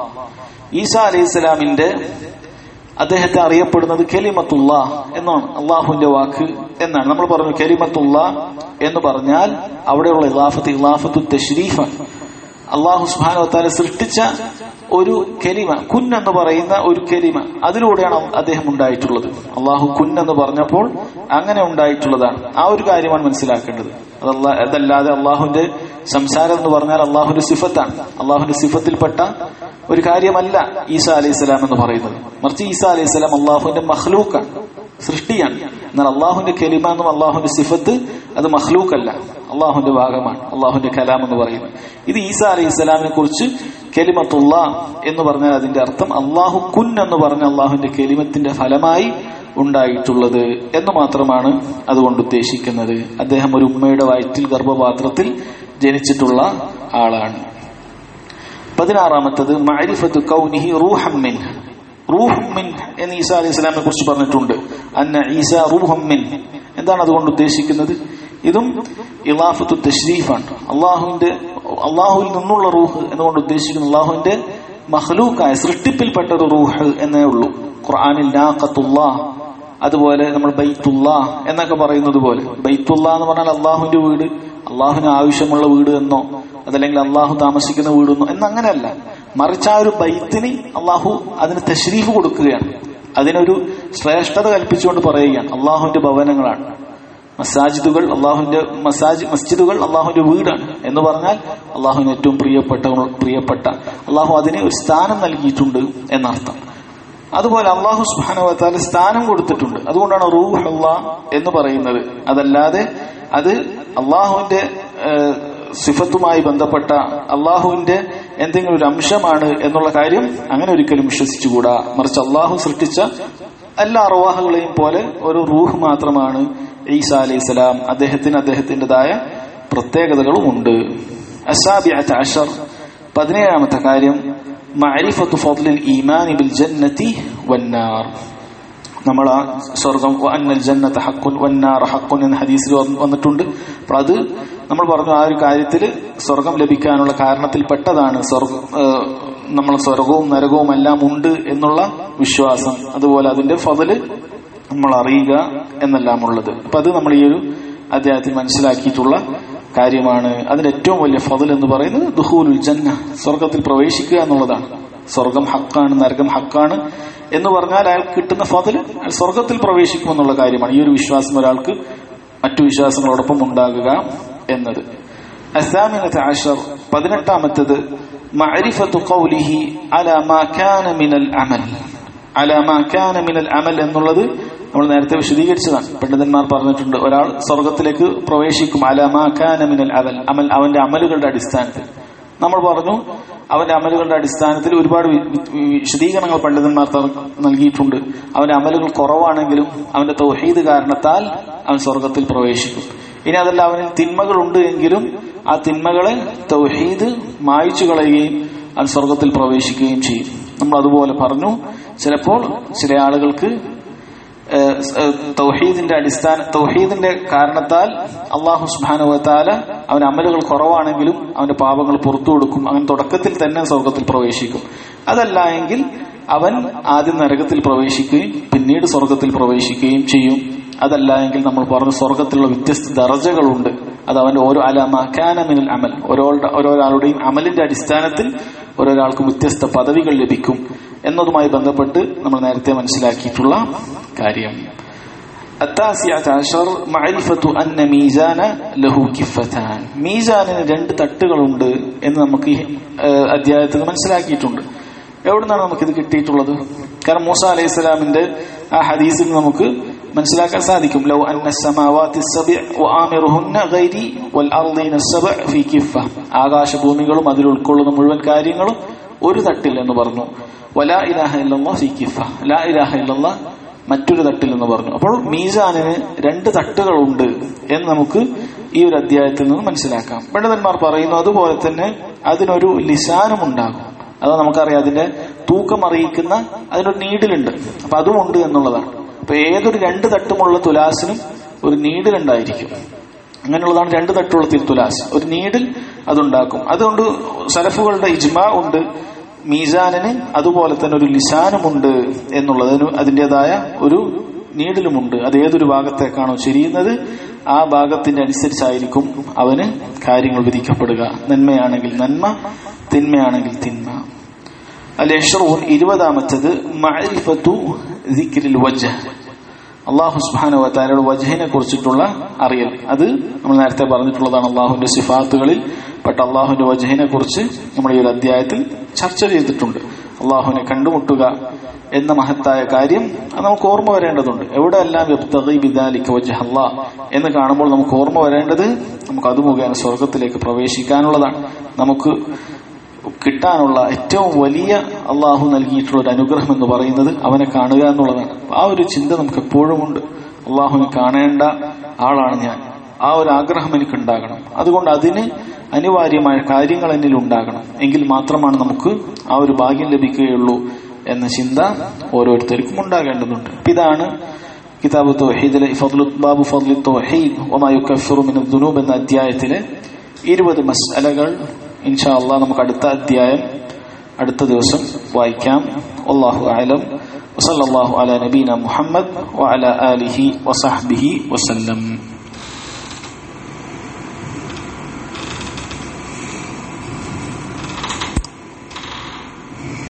ഈസ അലൈഹി സ്വലാമിന്റെ അദ്ദേഹത്തെ അറിയപ്പെടുന്നത് കെലിമത്തുള്ള എന്നാണ് അള്ളാഹുവിന്റെ വാക്ക് എന്നാണ് നമ്മൾ പറഞ്ഞു കെലിമത്തുള്ള എന്ന് പറഞ്ഞാൽ അവിടെയുള്ള ഇലാഫത്ത് ഇലാഫത്തു തഷ്രീഫാണ് അള്ളാഹു സുബാനോത്താലെ സൃഷ്ടിച്ച ഒരു കെലിമ കുൻ എന്ന് പറയുന്ന ഒരു കെലിമ അതിലൂടെയാണ് അദ്ദേഹം ഉണ്ടായിട്ടുള്ളത് അള്ളാഹു കുൻ എന്ന് പറഞ്ഞപ്പോൾ അങ്ങനെ ഉണ്ടായിട്ടുള്ളതാണ് ആ ഒരു കാര്യമാണ് മനസ്സിലാക്കേണ്ടത് അതല്ല അതല്ലാതെ അള്ളാഹുവിന്റെ സംസാരം എന്ന് പറഞ്ഞാൽ അള്ളാഹുവിന്റെ സിഫത്താണ് അള്ളാഹുവിന്റെ സിഫത്തിൽപ്പെട്ട ഒരു കാര്യമല്ല ഈസ അലൈഹി സ്വലാം എന്ന് പറയുന്നത് മറിച്ച് ഈസ അലൈഹി സ്വലാം അള്ളാഹുവിന്റെ മഹ്ലൂക്കാണ് സൃഷ്ടിയാണ് എന്നാൽ അള്ളാഹുവിന്റെ കെലിമ എന്നും അള്ളാഹുവിന്റെ സിഫത്ത് അത് മഹ്ലൂക്കല്ല അള്ളാഹുവിന്റെ ഭാഗമാണ് അള്ളാഹുവിന്റെ കലാം എന്ന് പറയുന്നത് ഇത് ഈസ അലൈഹി സ്വലാമിനെ കുറിച്ച് കെലിമത്തുള്ള എന്ന് പറഞ്ഞാൽ അതിന്റെ അർത്ഥം അള്ളാഹു കുൻ എന്ന് പറഞ്ഞ അള്ളാഹുവിന്റെ കെലിമത്തിന്റെ ഫലമായി ഉണ്ടായിട്ടുള്ളത് എന്ന് മാത്രമാണ് അതുകൊണ്ട് ഉദ്ദേശിക്കുന്നത് അദ്ദേഹം ഒരു ഉമ്മയുടെ വയറ്റിൽ ഗർഭപാത്രത്തിൽ ജനിച്ചിട്ടുള്ള ആളാണ് പതിനാറാമത്തത് മഅരിഫത്തു കൗനിഹി റൂഹമ്മിൻ റൂഹമ്മിൻ എന്ന് ഈസ അലൈഹി സ്വലാമിനെ കുറിച്ച് പറഞ്ഞിട്ടുണ്ട് അന്ന ഈസ റൂഹമ്മിൻ എന്താണ് അതുകൊണ്ട് ഉദ്ദേശിക്കുന്നത് ഇതും ഇലാഫത്തു തഷ്രീഫാണ് അള്ളാഹുവിന്റെ അള്ളാഹുവിൽ നിന്നുള്ള റൂഹ് എന്നുകൊണ്ട് ഉദ്ദേശിക്കുന്നത് അള്ളാഹുവിന്റെ മഹ്ലൂക്കായ സൃഷ്ടിപ്പിൽപ്പെട്ട ഒരു റൂഹ് എന്നേ ഉള്ളൂ ഖുർആാനിൽ നാഖത്തുല്ലാ അതുപോലെ നമ്മൾ ബൈത്തുള്ള എന്നൊക്കെ പറയുന്നത് പോലെ ബൈത്തുള്ള എന്ന് പറഞ്ഞാൽ അള്ളാഹുവിന്റെ വീട് അള്ളാഹുവിന് ആവശ്യമുള്ള വീട് എന്നോ അതല്ലെങ്കിൽ അള്ളാഹു താമസിക്കുന്ന വീടെന്നോ എന്നങ്ങനെയല്ല മറിച്ച് ആ ഒരു ബൈത്തിന് അള്ളാഹു അതിന് തഷ്രീഫ് കൊടുക്കുകയാണ് അതിനൊരു ശ്രേഷ്ഠത കൽപ്പിച്ചുകൊണ്ട് പറയുകയാണ് അള്ളാഹുവിന്റെ ഭവനങ്ങളാണ് മസാജിദുകൾ അള്ളാഹുവിന്റെ മസാജ് മസ്ജിദുകൾ അള്ളാഹുവിന്റെ വീടാണ് എന്ന് പറഞ്ഞാൽ അള്ളാഹുവിന് ഏറ്റവും പ്രിയപ്പെട്ട പ്രിയപ്പെട്ട അള്ളാഹു അതിന് ഒരു സ്ഥാനം നൽകിയിട്ടുണ്ട് എന്നർത്ഥം അതുപോലെ അള്ളാഹു സുബാനുവത്താല് സ്ഥാനം കൊടുത്തിട്ടുണ്ട് അതുകൊണ്ടാണ് റൂഹ് അള്ളാ എന്ന് പറയുന്നത് അതല്ലാതെ അത് അള്ളാഹുവിന്റെ സിഫത്തുമായി ബന്ധപ്പെട്ട അള്ളാഹുവിന്റെ എന്തെങ്കിലും ഒരു അംശമാണ് എന്നുള്ള കാര്യം അങ്ങനെ ഒരിക്കലും വിശ്വസിച്ചുകൂടാ മറിച്ച് അള്ളാഹു സൃഷ്ടിച്ച എല്ലാ അറവാഹുകളെയും പോലെ ഒരു റൂഹ് മാത്രമാണ് ഈസ അലൈഹി സ്വലാം അദ്ദേഹത്തിന് അദ്ദേഹത്തിൻ്റെതായ പ്രത്യേകതകളും ഉണ്ട് അസാബിഅത്ത് അഷർ പതിനേഴാമത്തെ കാര്യം മഅരിഫത്തു ഫضل الإيمان بالجنة والنار നമ്മൾ ആ സ്വർഗം അന്നൽ ജന്നത്ത് ഹക്കുൻ വന്നാർ ഹക്കുൻ എന്ന ഹദീസിൽ വന്നിട്ടുണ്ട് അപ്പോൾ അത് നമ്മൾ പറഞ്ഞു ആ ഒരു കാര്യത്തിൽ സ്വർഗം ലഭിക്കാനുള്ള കാരണത്തിൽ പെട്ടതാണ് സ്വർഗ നമ്മൾ സ്വർഗവും നരകവും എല്ലാം ഉണ്ട് എന്നുള്ള വിശ്വാസം അതുപോലെ അതിന്റെ ഫതല് നമ്മൾ അറിയുക എന്നെല്ലാം ഉള്ളത് അപ്പൊ അത് നമ്മൾ ഈ ഒരു അദ്ദേഹത്തിൽ മനസ്സിലാക്കിയിട്ടുള്ള കാര്യമാണ് അതിന്റെ ഏറ്റവും വലിയ ഫതൽ എന്ന് പറയുന്നത് ദുഹൂലുൽ ജന്ന സ്വർഗത്തിൽ പ്രവേശിക്കുക എന്നുള്ളതാണ് സ്വർഗം ഹക്കാണ് നരകം ഹക്കാണ് എന്ന് പറഞ്ഞാൽ അയാൾക്ക് കിട്ടുന്ന ഫതൽ അയാൾ സ്വർഗത്തിൽ പ്രവേശിക്കുമെന്നുള്ള കാര്യമാണ് ഈ ഒരു വിശ്വാസം ഒരാൾക്ക് മറ്റു വിശ്വാസങ്ങളോടൊപ്പം ഉണ്ടാകുക എന്നത് الثامنة عشر പതിനെട്ടാമത്തത് معرفة قوله على ما كان من العمل على ما كان من العمل എന്നുള്ളത് നമ്മൾ നേരത്തെ വിശദീകരിച്ചതാണ് പണ്ഡിതന്മാർ പറഞ്ഞിട്ടുണ്ട് ഒരാൾ സ്വർഗത്തിലേക്ക് പ്രവേശിക്കും അലമാ കാന മിനൽ അമൽ അമൽ അവന്റെ അമലുകളുടെ അടിസ്ഥാനത്തിൽ നമ്മൾ പറഞ്ഞു അവന്റെ അമലുകളുടെ അടിസ്ഥാനത്തിൽ ഒരുപാട് വിശദീകരണങ്ങൾ പണ്ഡിതന്മാർ നൽകിയിട്ടുണ്ട് അവന്റെ അമലുകൾ കുറവാണെങ്കിലും അവന്റെ തൗഹീദ് കാരണത്താൽ അവൻ സ്വർഗത്തിൽ പ്രവേശിക്കും ഇനി അതല്ല അവനിൽ തിന്മകളുണ്ട് എങ്കിലും ആ തിന്മകളെ തൗഹീദ് മായ്ച്ചു കളയുകയും അവൻ സ്വർഗത്തിൽ പ്രവേശിക്കുകയും ചെയ്യും നമ്മൾ അതുപോലെ പറഞ്ഞു ചിലപ്പോൾ ചില ആളുകൾക്ക് തൗഹീദിന്റെ അടിസ്ഥാന തൗഹീദിന്റെ കാരണത്താൽ അള്ളാഹു സുബാനുവത്താല അവൻ അമലുകൾ കുറവാണെങ്കിലും അവന്റെ പാപങ്ങൾ പുറത്തു കൊടുക്കും അവൻ തുടക്കത്തിൽ തന്നെ സ്വർഗത്തിൽ പ്രവേശിക്കും അതല്ല എങ്കിൽ അവൻ ആദ്യം നരകത്തിൽ പ്രവേശിക്കുകയും പിന്നീട് സ്വർഗത്തിൽ പ്രവേശിക്കുകയും ചെയ്യും അതല്ല എങ്കിൽ നമ്മൾ പറഞ്ഞു സ്വർഗത്തിലുള്ള വ്യത്യസ്ത ദർജകളുണ്ട് അത് അവന്റെ ഓരോ അലമാക്കാനമിനൽ അമൽ ഓരോരുടെ ഓരോരാളുടെയും അമലിന്റെ അടിസ്ഥാനത്തിൽ ഓരോരാൾക്കും വ്യത്യസ്ത പദവികൾ ലഭിക്കും എന്നതുമായി ബന്ധപ്പെട്ട് നമ്മൾ നേരത്തെ മനസ്സിലാക്കിയിട്ടുള്ള കാര്യം التاسعة عشر معرفة أن ميزان له كفتان മീസാനിന് രണ്ട് തട്ടുകളുണ്ട് എന്ന് നമുക്ക് ഈ അധ്യായത്തിൽ മനസ്സിലാക്കിയിട്ടുണ്ട് എവിടെ നിന്നാണ് നമുക്കിത് കിട്ടിയിട്ടുള്ളത് കാരണം മൂസ അലൈഹി സ്വലാമിന്റെ ആ ഹദീസിൽ നമുക്ക് മനസ്സിലാക്കാൻ സാധിക്കും ലൗ അന്ന സമാവാതി സബ് വആമിറുഹുന്ന ഗൈരി വൽ അർദീന സബ് ഫീ കിഫ ആകാശഭൂമികളും അതിൽ ഉൾക്കൊള്ളുന്ന മുഴുവൻ കാര്യങ്ങളും ഒരു തട്ടിൽ എന്ന് പറഞ്ഞു വലാ ഇലാഹ ഇല്ലല്ലാഹ് ഫീ കിഫ ലാ ഇലാഹ ഇല്ലല്ലാഹ് മറ്റൊരു തട്ടിൽ എന്ന് പറഞ്ഞു അപ്പോൾ മീസാനിന് രണ്ട് തട്ടുകളുണ്ട് എന്ന് നമുക്ക് ഈ ഒരു അധ്യായത്തിൽ നിന്ന് മനസ്സിലാക്കാം പണ്ഡിതന്മാർ പറയുന്നു അതുപോലെ തന്നെ അതിനൊരു ലിസാനും ഉണ്ടാകും അത് നമുക്കറിയാം അതിന്റെ തൂക്കം അറിയിക്കുന്ന അതിനൊരു നീഡിലുണ്ട് അപ്പൊ അതുമുണ്ട് എന്നുള്ളതാണ് അപ്പൊ ഏതൊരു രണ്ട് തട്ടുമുള്ള തുലാസിനും ഒരു നീഡിലുണ്ടായിരിക്കും അങ്ങനെയുള്ളതാണ് രണ്ട് തട്ടുള്ള തുലാസ് ഒരു നീഡിൽ അതുണ്ടാക്കും അതുകൊണ്ട് സലഫുകളുടെ ഇജ്മാ ഉണ്ട് മീസാനിന് അതുപോലെ തന്നെ ഒരു ലിസാനുമുണ്ട് എന്നുള്ളതിന് അതിൻ്റെതായ ഒരു നീഡിലുമുണ്ട് അത് ഏതൊരു ഭാഗത്തേക്കാണോ ചെരിയുന്നത് ആ ഭാഗത്തിന്റെ അനുസരിച്ചായിരിക്കും അവന് കാര്യങ്ങൾ വിധിക്കപ്പെടുക നന്മയാണെങ്കിൽ നന്മ തിന്മയാണെങ്കിൽ തിന്മ അൽ ഇരുപതാമത്തത് മഅരിഫത്തു ദിക്രിൽ വജ്ഹ് അള്ളാഹു സുബാന വത്താലയുടെ വജഹിനെ കുറിച്ചിട്ടുള്ള അറിയൽ അത് നമ്മൾ നേരത്തെ പറഞ്ഞിട്ടുള്ളതാണ് അള്ളാഹുവിന്റെ സിഫാത്തുകളിൽ പെട്ട അള്ളാഹുവിന്റെ വജഹിനെ കുറിച്ച് നമ്മൾ ഈ ഒരു അധ്യായത്തിൽ ചർച്ച ചെയ്തിട്ടുണ്ട് അള്ളാഹുവിനെ കണ്ടുമുട്ടുക എന്ന മഹത്തായ കാര്യം അത് നമുക്ക് ഓർമ്മ വരേണ്ടതുണ്ട് എവിടെയെല്ലാം അള്ളാ എന്ന് കാണുമ്പോൾ നമുക്ക് ഓർമ്മ വരേണ്ടത് നമുക്ക് അത് മുഖേന സ്വർഗത്തിലേക്ക് പ്രവേശിക്കാനുള്ളതാണ് നമുക്ക് കിട്ടാനുള്ള ഏറ്റവും വലിയ അള്ളാഹു നൽകിയിട്ടുള്ള ഒരു അനുഗ്രഹം എന്ന് പറയുന്നത് അവനെ കാണുക എന്നുള്ളതാണ് ആ ഒരു ചിന്ത നമുക്ക് എപ്പോഴും ഉണ്ട് അള്ളാഹുവിനെ കാണേണ്ട ആളാണ് ഞാൻ ആ ഒരു ആഗ്രഹം എനിക്ക് ഉണ്ടാകണം അതുകൊണ്ട് അതിന് അനിവാര്യമായ കാര്യങ്ങൾ എന്നിൽ ഉണ്ടാകണം എങ്കിൽ മാത്രമാണ് നമുക്ക് ആ ഒരു ഭാഗ്യം ലഭിക്കുകയുള്ളൂ എന്ന ചിന്ത ഓരോരുത്തർക്കും ഉണ്ടാകേണ്ടതുണ്ട് ഇതാണ് കിതാബ് തൗഹീദിലെ ബാബു ഫضل തൗഹീദ് വമാ യുകഫിറു മിന ദുനൂബ് എന്ന അധ്യായത്തിലെ ഇരുപത് മസ്അലകൾ ഇൻഷാ അള്ളാഹ് നമുക്ക് അടുത്ത അധ്യായം അടുത്ത ദിവസം വായിക്കാം അള്ളാഹു അലം വസല്ലാഹു അല നബീന മുഹമ്മദ് വഅല ആലിഹി വസഹ്ബിഹി വസല്ലം